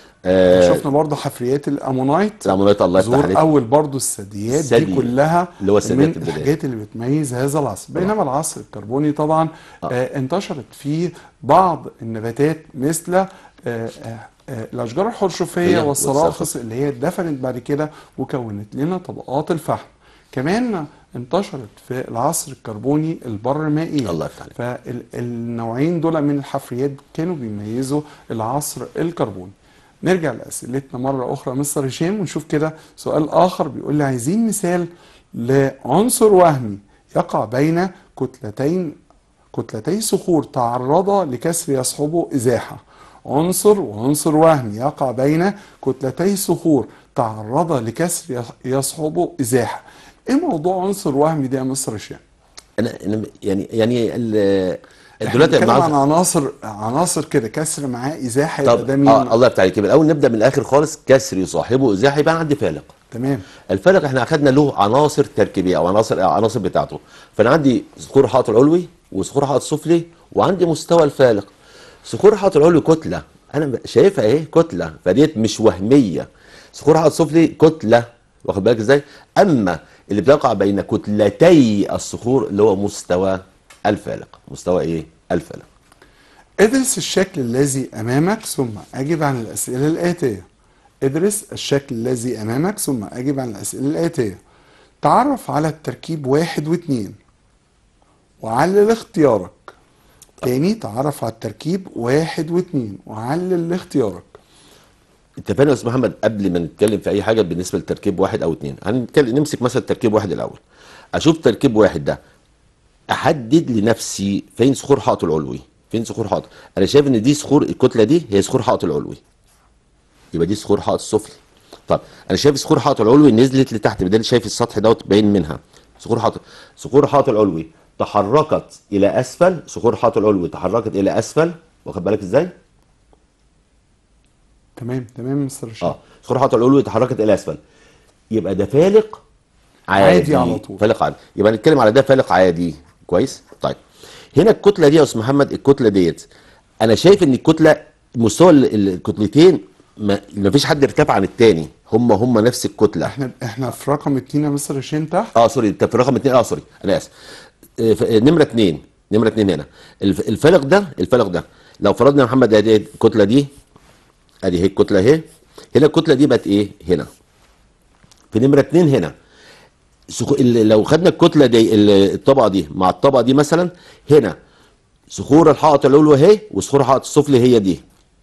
آه، شفنا برضه حفريات الامونايت الأمونات الله يفتح ظهور عليك اول برضه الثدييات الثدي، دي كلها اللي هو الثدييات من البدائية. الحاجات اللي بتميز هذا العصر بينما العصر الكربوني طبعا آه انتشرت فيه بعض النباتات مثل آه آه آه الاشجار الحرشفيه هي والصراخص اللي هي اتدفنت بعد كده وكونت لنا طبقات الفحم كمان انتشرت في العصر الكربوني البر مائية الله يفتح عليك. فالنوعين دول من الحفريات كانوا بيميزوا العصر الكربوني نرجع لأسئلتنا مرة أخرى مستر هشام ونشوف كده سؤال آخر بيقول لي عايزين مثال لعنصر وهمي يقع بين كتلتين كتلتي صخور تعرضا لكسر يصحبه إزاحة عنصر وعنصر وهمي يقع بين كتلتي صخور تعرضا لكسر يصحبه إزاحة إيه موضوع عنصر وهمي ده يا مستر هشام؟ أنا أنا يعني يعني ال- احنا دلوقتي بنتكلم مع- عن عناصر عناصر كده كسر معاه ازاحه يبقى طب ده مين؟ آه الله يفتح عليك يبقى الأول نبدأ من الآخر خالص كسر يصاحبه إزاحة يبقى عندي فالق تمام الفلك احنا اخدنا له عناصر تركيبيه او عناصر عناصر بتاعته فانا عندي صخور الحائط العلوي وصخور الحائط السفلي وعندي مستوى الفالق صخور الحائط العلوي كتله انا شايفها ايه كتله فديت مش وهميه صخور الحائط السفلي كتله واخد بالك ازاي اما اللي بيقع بين كتلتي الصخور اللي هو مستوى الفالق مستوى ايه الفالق ادرس الشكل الذي امامك ثم اجب عن الاسئله الاتيه ادرس الشكل الذي امامك ثم اجب عن الاسئله الاتيه تعرف على التركيب واحد واثنين وعلل اختيارك تاني تعرف على التركيب واحد واثنين وعلل اختيارك اتفقنا يا استاذ محمد قبل ما نتكلم في اي حاجه بالنسبه لتركيب واحد او اتنين هنتكلم نمسك مثلا تركيب واحد الاول اشوف تركيب واحد ده احدد لنفسي فين صخور حائط العلوي فين صخور حائط انا شايف ان دي صخور الكتله دي هي صخور حائط العلوي يبقى دي صخور حائط السفلي طب انا شايف صخور حائط العلوي نزلت لتحت بدل شايف السطح دوت باين منها صخور حائط صخور حائط العلوي تحركت الى اسفل صخور حائط العلوي تحركت الى اسفل واخد بالك ازاي تمام تمام مستر هشام اه صخور حائط العلوي تحركت الى اسفل يبقى ده فالق عادي, عادي على طول. فالق عادي يبقى نتكلم على ده فالق عادي كويس طيب هنا الكتله دي يا استاذ محمد الكتله ديت انا شايف ان الكتله مستوى ال- ال- الكتلتين ما ما فيش حد ارتفع عن التاني هم هم نفس الكتله احنا احنا في رقم اتنين يا مستر هشام تحت اه سوري انت في رقم اتنين اه سوري انا اسف آه، ف- آه، نمره اتنين نمره اتنين هنا الف- الفلق ده الفلق ده لو فرضنا يا محمد ادي الكتله دي ادي هي الكتله اهي هنا الكتله دي بقت ايه هنا في نمره اتنين هنا سخو... ال- لو خدنا الكتله دي ال- الطبقه دي مع الطبقه دي مثلا هنا صخور الحائط العلوي اهي وصخور الحائط السفلي هي دي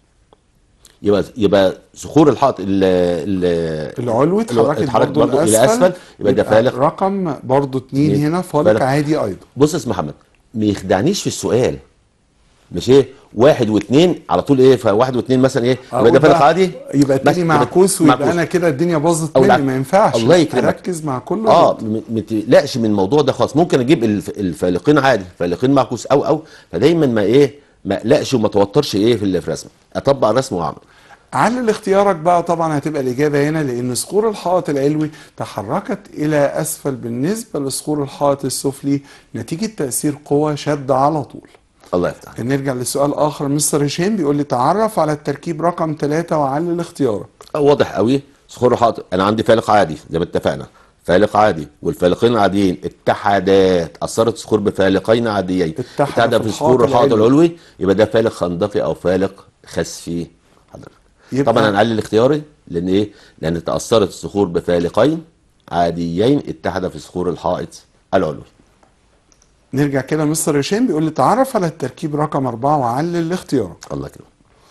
يبقى يبقى صخور الحائط ال ال العلوي اتحركت اتحركت برضه برضه الى لاسفل اسفل يبقى ده فالق رقم برضه اتنين اتنين. هنا فالق فالق. عادي ايضا بص يا استاذ محمد ما يخدعنيش في السؤال مش ايه واحد واثنين على طول ايه فواحد واثنين مثلا ايه يبقى أقول ده فالق بقى عادي يبقى بس التاني يبقى معكوس ويبقى معكوس. انا كده الدنيا باظت أو مني العكس. ما ينفعش الله يكرمك. اركز مع كله اه م- ما تقلقش من الموضوع ده خالص ممكن اجيب الف- الفالقين عادي فالقين معكوس او او فدايما ما ايه ما اقلقش وما توترش ايه في ال- في الرسم اطبق الرسم واعمل علل اختيارك بقى طبعا هتبقى الإجابة هنا لأن صخور الحائط العلوي تحركت إلى أسفل بالنسبة لصخور الحائط السفلي نتيجة تأثير قوة شد على طول الله يفتح عليك. نرجع لسؤال آخر مستر هشام بيقول لي تعرف على التركيب رقم ثلاثة وعلل اختيارك واضح قوي صخور الحائط انا عندي فالق عادي زي ما اتفقنا فالق عادي والفالقين العاديين اتحادات اثرت صخور بفالقين عاديين اتحد اتحد في في صخور الحائط الحائط العلوي. العلوي يبقى ده فالق خندقي او فالق خسفي حضرتك يبقى- طبعا هنقلل اختياري لان ايه لان تاثرت الصخور بفالقين عاديين اتحد في صخور الحائط العلوي نرجع كده مستر هشام بيقول لي تعرف على التركيب رقم أربعة وعلل اختيارك الله يكرمك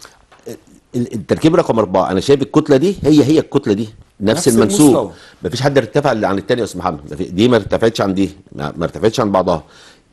ال- التركيب رقم أربعة أنا شايف الكتلة دي هي هي الكتلة دي نفس, نفس المنسوب المستوى. مفيش حد ارتفع عن التاني يا أستاذ محمد مفي- دي ما ارتفعتش عن دي ما ما ارتفعتش عن بعضها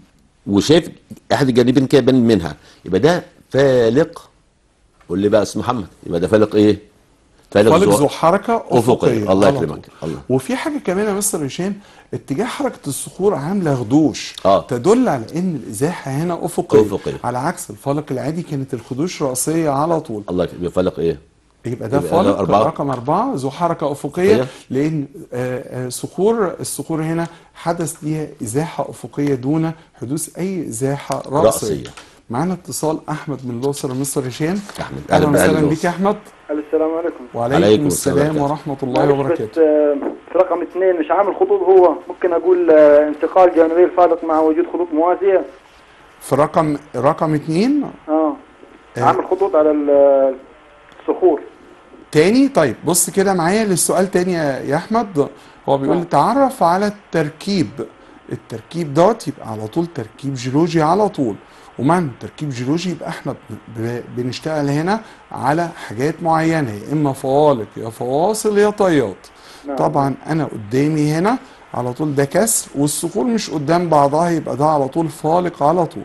وشايف أحد الجانبين كده بان منها يبقى ده فالق قول لي بقى يا أستاذ محمد يبقى ده فالق إيه؟ فالق ذو- ذو حركة أفقية. أفقية الله على يكرمك. طول. الله. وفي حاجة كمان يا مستر هشام اتجاه حركة الصخور عاملة خدوش آه. تدل على إن الإزاحة هنا أفقية أفقية. على عكس الفالق العادي كانت الخدوش رأسية على طول الله يكرمك يبقى فالق إيه؟ يبقى ده يبقى ده فالق أربعة. رقم أربعة ذو حركة أفقية أفقية. لأن آه، آه، صخور الصخور هنا حدث ليها إزاحة أفقية دون حدوث أي إزاحة رأسية رأسية. معانا اتصال أحمد من الأقصر مستر هشام أحمد. أهلا أهلا بأهل وسهلا الأقصر. بك يا أحمد السلام عليكم وعليكم عليكم السلام السلام ورحمة ورحمة الله معلش بس وبركاته آه، في رقم اثنين مش عامل خطوط هو ممكن اقول آه، انتقال جانبي الفالق مع وجود خطوط موازية في رقم رقم اتنين اه آه. عامل خطوط على ال- الصخور تاني طيب بص كده معايا للسؤال تاني يا يا احمد هو بيقول لي تعرف على التركيب التركيب دوت يبقى على طول تركيب جيولوجي على طول ومعنى تركيب جيولوجي يبقى احنا ب- ب- بنشتغل هنا على حاجات معينه يا اما فوالق يا فواصل يا طيات نعم. طبعا انا قدامي هنا على طول ده كسر والصخور مش قدام بعضها يبقى ده على طول فالق على طول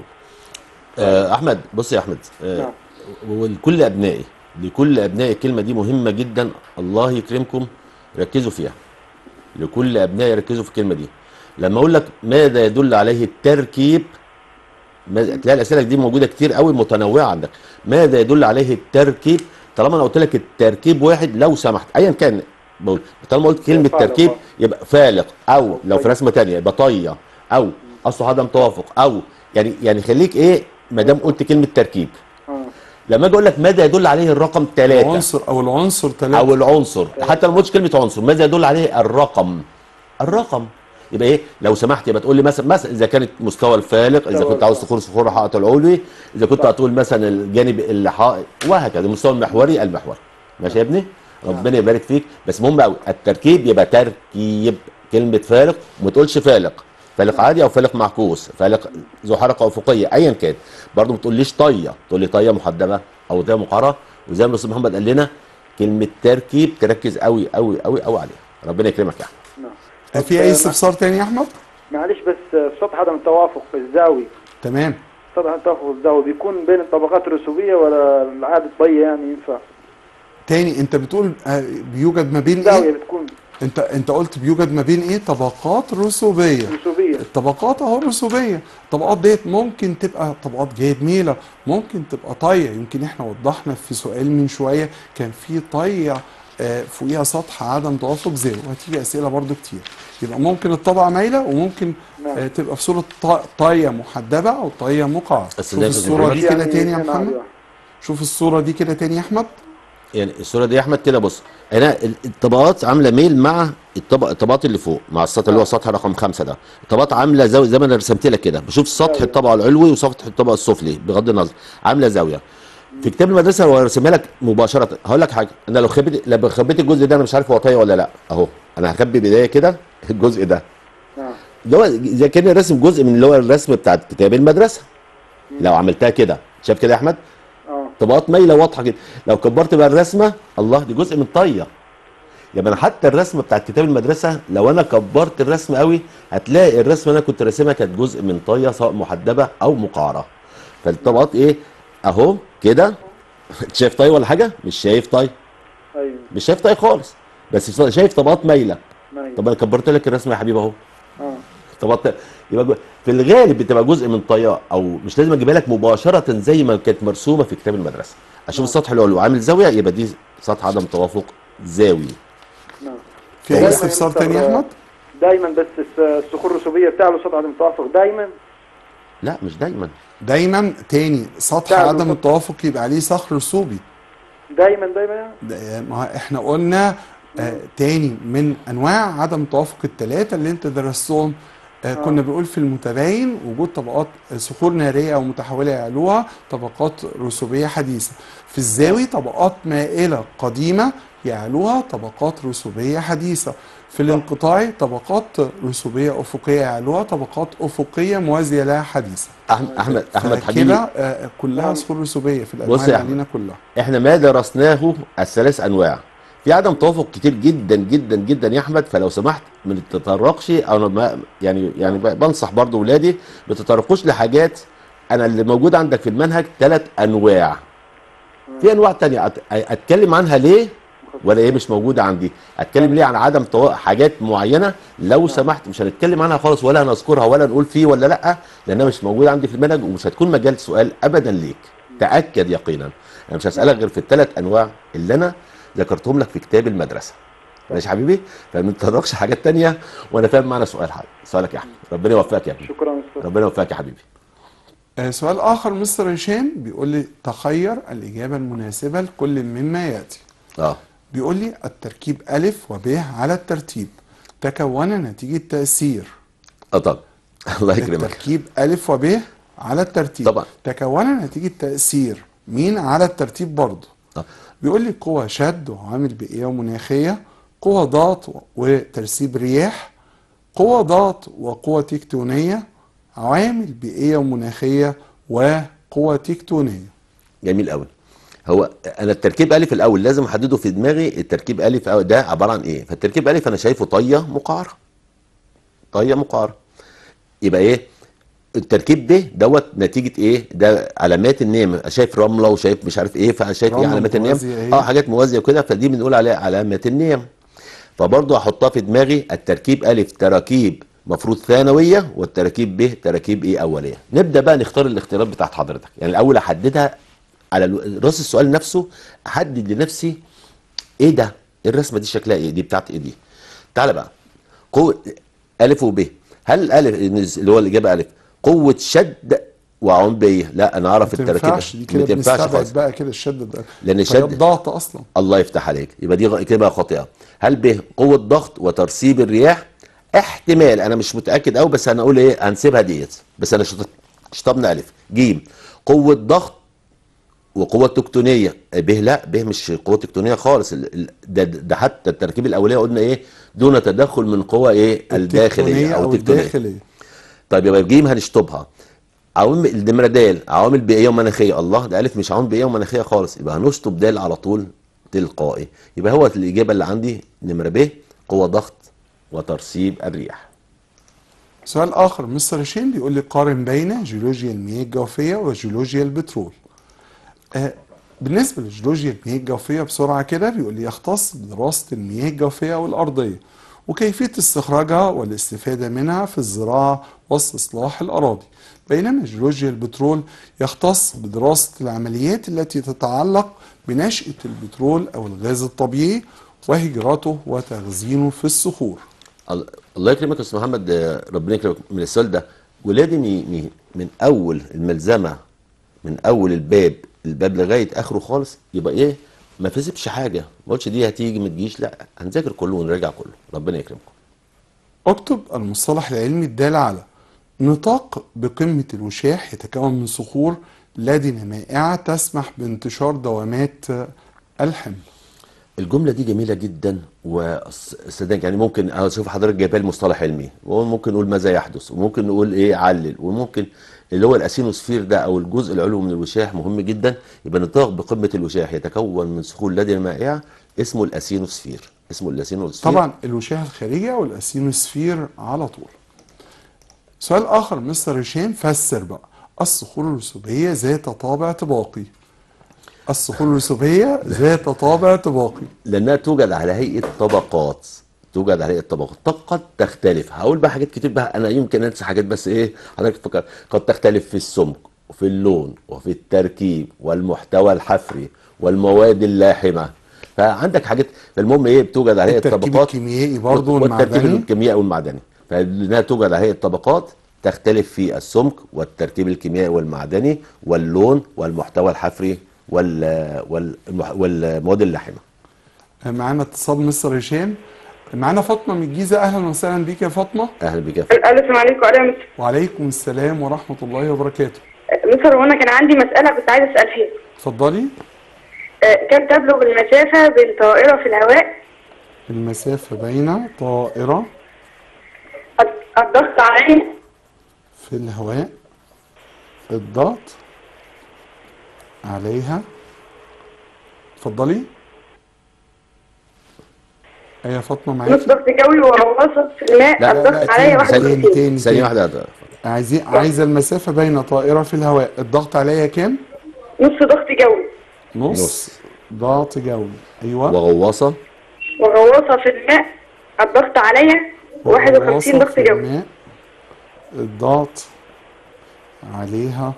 آه احمد بص يا احمد آه نعم. ولكل ابنائي لكل ابنائي الكلمه دي مهمه جدا الله يكرمكم ركزوا فيها لكل ابنائي ركزوا في الكلمه دي لما اقول لك ماذا يدل عليه التركيب ماذا- تلاقي الاسئله دي موجوده كتير قوي متنوعه عندك ماذا يدل عليه التركيب طالما انا قلت لك التركيب واحد لو سمحت ايا كان بقول طالما قلت كلمه فالق. تركيب يبقى فالق او لو في رسمه تانية يبقى طيه او اصله عدم توافق او يعني يعني خليك ايه ما دام قلت كلمه تركيب اه لما اجي اقول لك ماذا يدل عليه الرقم ثلاثة العنصر او العنصر او ثلاثة العنصر حتى لو ما قلتش كلمه عنصر ماذا يدل عليه الرقم الرقم يبقى ايه لو سمحت يبقى تقول لي مثلا مثلا اذا كانت مستوى الفالق اذا كنت عاوز صخور صخور الحائط العلوي اذا كنت هتقول مثلا الجانب الحائط وهكذا المستوى المحوري المحوري ماشي يا ابني ربنا يبارك فيك بس مهم قوي التركيب يبقى تركيب كلمه فالق وما تقولش فالق فالق عادي او فالق معكوس فالق ذو حركه افقيه ايا كان برضه ما تقوليش طيه تقول لي طيه محدبه او طيه مقعره وزي ما الاستاذ محمد قال لنا كلمه تركيب تركز قوي قوي قوي قوي عليها ربنا يكرمك يا احمد نعم في اي استفسار تاني يا احمد معلش بس سطح عدم التوافق في الزاوية تمام سطح عدم التوافق في الزاوية بيكون بين الطبقات الرسوبية ولا العادة طية يعني ينفع تاني انت بتقول آه، بيوجد ما بين الزاوية ايه بتكون انت انت قلت بيوجد ما بين ايه طبقات رسوبيه رسوبية الطبقات اهو الرسوبيه الطبقات ديت ممكن تبقى طبقات جيد ميله ممكن تبقى طيه يمكن احنا وضحنا في سؤال من شويه كان في طيه آه، فوقيها سطح عدم توافق زيرو وهتيجي اسئله برضو كتير يبقى ممكن الطبقه مايله وممكن نعم. آه، تبقى في صوره ط- طيه محدبه او طيه مقعره بس شوف ده الصوره بس دي كده يعني تاني يا اتنين محمد عادي. شوف الصوره دي كده تاني يا احمد يعني الصوره دي يا احمد كده بص هنا ال- الطبقات عامله ميل مع الطبق الطبقات اللي فوق مع السطح اللي هو سطح رقم خمسة ده الطبقات عامله زاويه زي ما انا رسمت لك كده بشوف سطح أيوة. الطبقه العلوي وسطح الطبقه السفلي بغض النظر عامله زاويه في كتاب المدرسه هو رسمها لك مباشره هقول لك حاجه انا لو خبيت لو خبيت الجزء ده انا مش عارف هو طاية ولا لا اهو انا هخبي بدايه كده الجزء ده نعم اللي هو زي كاني راسم جزء من اللي هو الرسم بتاع كتاب المدرسه لو عملتها كده شايف كده يا احمد اه طبقات مايله واضحه كده لو كبرت بقى الرسمه الله دي جزء من طيه يبقى انا حتى الرسمه بتاعت كتاب المدرسه لو انا كبرت الرسم قوي هتلاقي الرسمه اللي انا كنت راسمها كانت جزء من طيه سواء محدبه او مقعره فالطبقات ايه اهو كده شايف طي ولا حاجه مش شايف طي ايوه مش شايف طي خالص بس شايف طبقات مايله مايل. طب انا كبرت لك الرسمه يا حبيبي اهو اه طبقات يبقى جو- في الغالب بتبقى جزء من طيار او مش لازم اجيبها لك مباشره زي ما كانت مرسومه في كتاب المدرسه اشوف السطح العلوي عامل زاويه يبقى دي سطح عدم توافق زاوي نعم في اي دايماً استفسار ينفع- تاني يا احمد دايما بس الس- الصخور الرسوبيه بتعلو سطح عدم التوافق دايما لا مش دايما دايما تاني سطح تعالوا عدم سطح. التوافق يبقى عليه صخر رسوبي دايما دايما يعني ده- ما احنا قلنا آه تاني من انواع عدم التوافق الثلاثه اللي انت درستهم آه كنا بنقول في المتباين وجود طبقات آه، صخور ناريه او متحوله يعلوها طبقات رسوبيه حديثه في الزاوي طبقات مائله قديمه يعلوها طبقات رسوبيه حديثه في الانقطاعي طبقات رسوبيه افقيه يعلوها طبقات افقيه موازيه لها حديثه أحمد احمد احمد حبيبي كده آه كلها صخور رسوبيه في الانواع بص يا اللي أحمد. علينا كلها احنا ما درسناه الثلاث انواع في عدم توافق كتير جدا جدا جدا يا احمد فلو سمحت ما تتطرقش او أنا ما يعني يعني ب- بنصح برضو ولادي ما تتطرقوش لحاجات انا اللي موجود عندك في المنهج ثلاث انواع في انواع تانية أت- اتكلم عنها ليه ولا ايه مش موجوده عندي اتكلم ليه عن عدم تو... حاجات معينه لو سمحت مش هنتكلم عنها خالص ولا هنذكرها ولا نقول فيه ولا لا لانها مش موجوده عندي في المنهج ومش هتكون مجال سؤال ابدا ليك تاكد يقينا انا مش هسالك غير في الثلاث انواع اللي انا ذكرتهم لك في كتاب المدرسه ماشي يا حبيبي فما نتطرقش حاجات تانية وانا فاهم معنى سؤال حاجة. سؤالك يا احمد ربنا يوفقك يا ابني شكرا استاذ ربنا يوفقك يا حبيبي آه، سؤال آخر مستر هشام بيقول لي تخير الإجابة المناسبة لكل مما يأتي اه بيقول لي التركيب ألف وب على الترتيب تكون نتيجة تأثير اه طبعا الله يكرمك التركيب ألف وب على الترتيب طبعا. تكون نتيجة تأثير مين على الترتيب برضه آه. بيقول لي قوة شد وعوامل بيئية ومناخية قوة ضغط وترسيب رياح قوة ضغط وقوة تكتونية عوامل بيئية ومناخية وقوة تكتونية جميل قوي هو انا التركيب الف الاول لازم احدده في دماغي التركيب الف أو ده عباره عن ايه فالتركيب الف انا شايفه طيه مقعره طيه مقعره يبقى ايه التركيب ده دوت نتيجه ايه ده علامات النيم شايف رمله وشايف مش عارف ايه فانا شايف ايه رملة علامات النيم متوازية إيه؟ اه حاجات موازيه وكده فدي بنقول عليها علامات النيم فبرضه هحطها في دماغي التركيب الف تراكيب مفروض ثانويه والتراكيب ب تراكيب ايه اوليه نبدا بقى نختار الاختيارات بتاعت حضرتك يعني الاول احددها على الو- راس السؤال نفسه احدد لنفسي ايه ده إيه الرسمه دي شكلها ايه دي بتاعت ايه دي تعالى بقى قوه الف وب هل الف اللي هو الاجابه الف قوه شد وعنبيه لا انا اعرف ما التراكيب تنفعش دي ما كده تنفعش بنستبعد خالص بقى كده الشد ده لأن فهي الشد- ضغط اصلا الله يفتح عليك يبقى دي غ- كده خاطئه هل ب قوه ضغط وترسيب الرياح احتمال انا مش متاكد قوي بس هنقول ايه هنسيبها ديت بس انا شط- شطبنا الف ج قوه ضغط وقوه تكتونيه ب لا ب مش قوه تكتونيه خالص ال- ال- ده, ده حتى التركيب الاوليه قلنا ايه دون تدخل من قوى ايه الداخليه التكتونية او او التكتونيه الداخليه طيب يبقى ج هنشطبها عوامل النمره د عوامل بيئيه ومناخيه الله ده الف مش عوامل بيئيه ومناخيه خالص يبقى هنشطب د على طول تلقائي يبقى هو الاجابه اللي عندي نمره ب قوه ضغط وترسيب الرياح سؤال آخر مستر هشام بيقول لي قارن بين جيولوجيا المياه الجوفية وجيولوجيا البترول آه بالنسبة لجيولوجيا المياه الجوفية بسرعة كده بيقول لي يختص بدراسة المياه الجوفية والأرضية وكيفية استخراجها والاستفادة منها في الزراعة واستصلاح الأراضي بينما جيولوجيا البترول يختص بدراسة العمليات التي تتعلق بنشأة البترول أو الغاز الطبيعي وهجرته وتخزينه في الصخور ال- الله يكرمك يا استاذ محمد آه، ربنا يكرمك من السؤال ده ولادي مي- مي- من اول الملزمه من اول الباب الباب لغايه اخره خالص يبقى ايه ما فزبش حاجه ما قلتش دي هتيجي ما تجيش لا هنذاكر كله ونراجع كله ربنا يكرمكم اكتب المصطلح العلمي الدال على نطاق بقمة الوشاح يتكون من صخور لادنة مائعة تسمح بانتشار دوامات الحمل الجملة دي جميلة جدا وصدق يعني ممكن اشوف حضرتك جايبها لي مصطلح علمي وممكن نقول ماذا يحدث وممكن نقول ايه علل وممكن اللي هو الاسينوسفير ده او الجزء العلوي من الوشاح مهم جدا يبقى نطاق بقمة الوشاح يتكون من صخور لادنة مائعة اسمه الاسينوسفير اسمه الاسينوسفير طبعا الوشاح الخارجي او الاسينوسفير على طول سؤال اخر مستر هشام فسر بقى الصخور الرسوبية ذات طابع طباقي الصخور الرسوبية ذات طابع طباقي لانها توجد على هيئه طبقات توجد على هيئه طبقات طب قد تختلف هقول بقى حاجات كتير بقى انا يمكن انسى حاجات بس ايه حضرتك فكر قد تختلف في السمك وفي اللون وفي التركيب والمحتوى الحفري والمواد اللاحمه فعندك حاجات فالمهم ايه بتوجد على هيئه التركيب طبقات الكيميائي برضه والتركيب والمعدني الكيميائي والمعدني فانها توجد على هيئه طبقات تختلف في السمك والتركيب الكيميائي والمعدني واللون والمحتوى الحفري وال وال والمواد اللاحمه معانا اتصال مستر هشام معانا فاطمة من الجيزة اهلا وسهلا بيك يا فاطمة اهلا بك يا فندم. الو السلام عليكم وعليكم السلام وعليكم السلام ورحمة الله وبركاته مستر وانا كان عندي مسألة كنت عايزة أسأل فيها اتفضلي آه، كم تبلغ المسافة بين طائرة في الهواء المسافة بين طائرة الض- الضغط عليه في الهواء الضغط عليها اتفضلي ايه يا فاطمة نص معاكي ضغط جوي وغواصة في الماء لا، لا، الضغط لا، عليا تاني، تاني 51 تاني ثانية تاني واحدة يا عايزين عايزة المسافة بين طائرة في الهواء الضغط عليها كام؟ نص ضغط جوي نص نص. ضغط جوي ايوه وغواصة وغواصة في الماء الضغط عليا 51 ضغط في جوي الماء الضغط عليها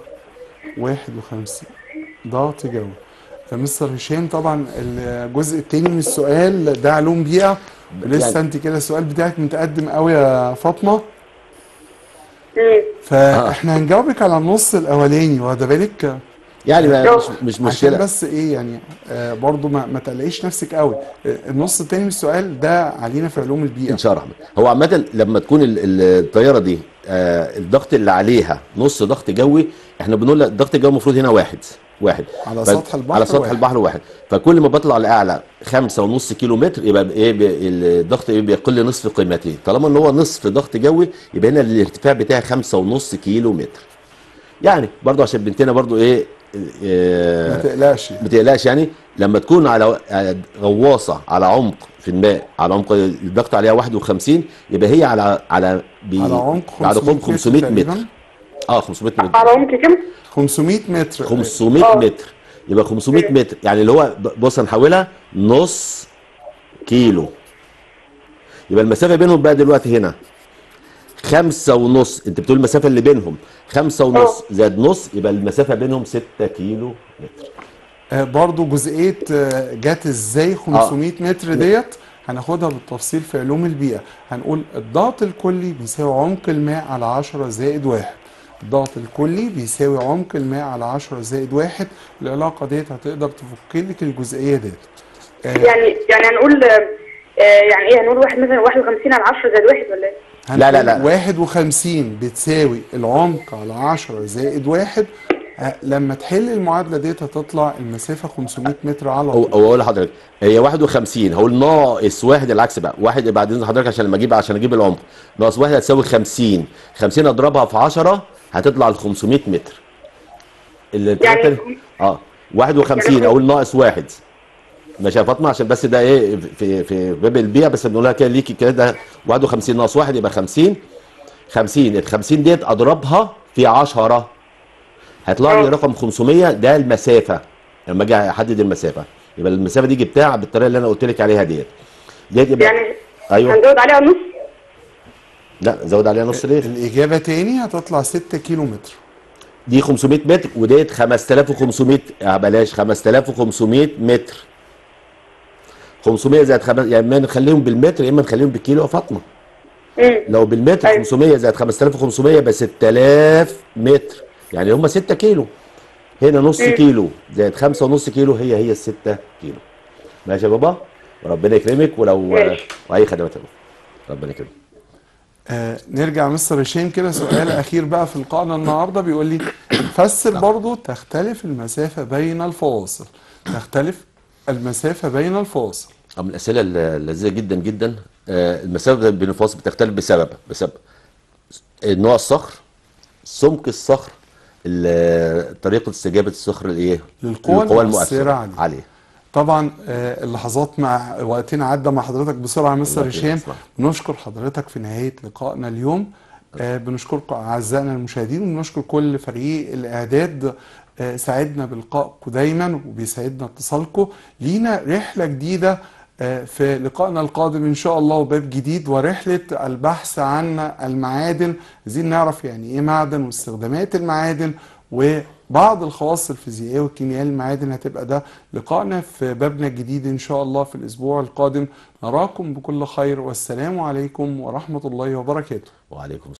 51 ضغط جوي فمستر هشام طبعا الجزء التاني من السؤال ده علوم بيئة ولسه يعني- انت كده السؤال بتاعك متقدم قوي يا فاطمة مم. فاحنا هنجاوبك على النص الاولاني واخده بالك يعني ما لو- مش, مش عشان مشكلة بس ايه يعني آه برضو ما, ما تقلقيش نفسك قوي آه النص التاني من السؤال ده علينا في علوم البيئة ان شاء الله الرحمن هو عامة لما تكون ال- ال- الطيارة دي آه الضغط اللي عليها نص ضغط جوي احنا بنقول لك الضغط الجوي المفروض هنا واحد واحد على ف- سطح البحر على سطح واحد. البحر واحد فكل ما بطلع لاعلى خمسة ونص كيلو متر يبقى ايه بي- الضغط ايه بيقل نصف قيمته طالما ان هو نصف ضغط جوي يبقى هنا الارتفاع بتاعي خمسة ونص كيلو متر يعني برضو عشان بنتنا برضو ايه ما آه، تقلقش ما تقلقش يعني لما تكون على على غواصه على عمق في الماء على عمق الضغط عليها 51 يبقى هي على على بي على عمق على 500 عمق 500 متر متر تقريبا. اه 500 متر على عمق كام؟ 500 متر 500 آه. متر يبقى 500 متر يعني اللي هو ب- بص هنحولها نص كيلو يبقى المسافه بينهم بقى دلوقتي هنا خمسة ونص انت بتقول المسافه اللي بينهم خمسة ونص زائد نص يبقى المسافه بينهم 6 كيلو متر آه برضو جزئية آه جت ازاي 500 متر ديت هناخدها بالتفصيل في علوم البيئة هنقول الضغط الكلي بيساوي عمق الماء على 10 زائد واحد الضغط الكلي بيساوي عمق الماء على 10 زائد واحد العلاقة ديت هتقدر تفك لك الجزئية ديت آه يعني يعني هنقول آه، يعني ايه هنقول واحد مثلا 51 على 10 زائد واحد ولا ايه؟ لا، لا، لا. 51 بتساوي العمق على 10 زائد واحد آه، لما تحل المعادلة ديت هتطلع المسافة 500 متر على او طول او اقول لحضرتك هي 51 هقول ناقص واحد العكس بقى واحد بعد اذن حضرتك عشان لما اجيب عشان اجيب العمق ناقص واحد هتساوي 50 50 اضربها في 10 هتطلع ال 500 متر اللي يعني- اه 51 يعني- اقول ناقص واحد ماشي يا فاطمه عشان بس ده ايه في في باب البيع بس بنقولها كده ليكي كده ده 51 ناقص واحد يبقى 50 50 ال 50 ديت اضربها في 10 هيطلع لي اه. رقم 500 ده المسافه لما اجي احدد المسافه يبقى المسافه دي جبتها بالطريقه اللي انا قلت لك عليها ديت ديت يبقى يعني ايوه هنزود عليها نص لا زود عليها نص ليه الإجابة تاني هتطلع 6 كيلو متر دي 500 متر وديت 5500 آه بلاش 5500 متر 500 زائد خمس يعني اما نخليهم بالمتر يا اما نخليهم بالكيلو يا فاطمه امم لو بالمتر أيوة. 500 زائد 5500 يبقى 6000 متر يعني هم 6 كيلو هنا نص كيلو زائد 5 ونص كيلو هي هي ال 6 كيلو ماشي يا بابا وربنا يكرمك ولو ماشي. واي خدمات يا بابا ربنا يكرمك آه نرجع مستر هشام كده سؤال اخير بقى في لقائنا النهارده بيقول لي فسر برضو تختلف المسافه بين الفواصل تختلف المسافه بين الفواصل أه من الاسئله اللذيذه جدا جدا آه، المسافه بين الفواصل بتختلف بسبب بسبب نوع الصخر سمك الصخر ال- طريقه استجابه الصخر الايه للقوى المؤثرة عليه. عليه طبعا آه اللحظات مع وقتنا عدى مع حضرتك بسرعه يا مستر الله يكرمك، هشام اسمع. بنشكر حضرتك في نهايه لقائنا اليوم آه بنشكركم اعزائنا المشاهدين وبنشكر كل فريق الاعداد آه ساعدنا بلقائكم دايما وبيسعدنا اتصالكم لينا رحله جديده آه في لقائنا القادم ان شاء الله وباب جديد ورحله البحث عن المعادن عايزين نعرف يعني ايه معدن واستخدامات المعادن وبعض الخواص الفيزيائيه والكيميائيه للمعادن هتبقى ده لقائنا في بابنا الجديد ان شاء الله في الاسبوع القادم نراكم بكل خير والسلام عليكم ورحمه الله وبركاته وعليكم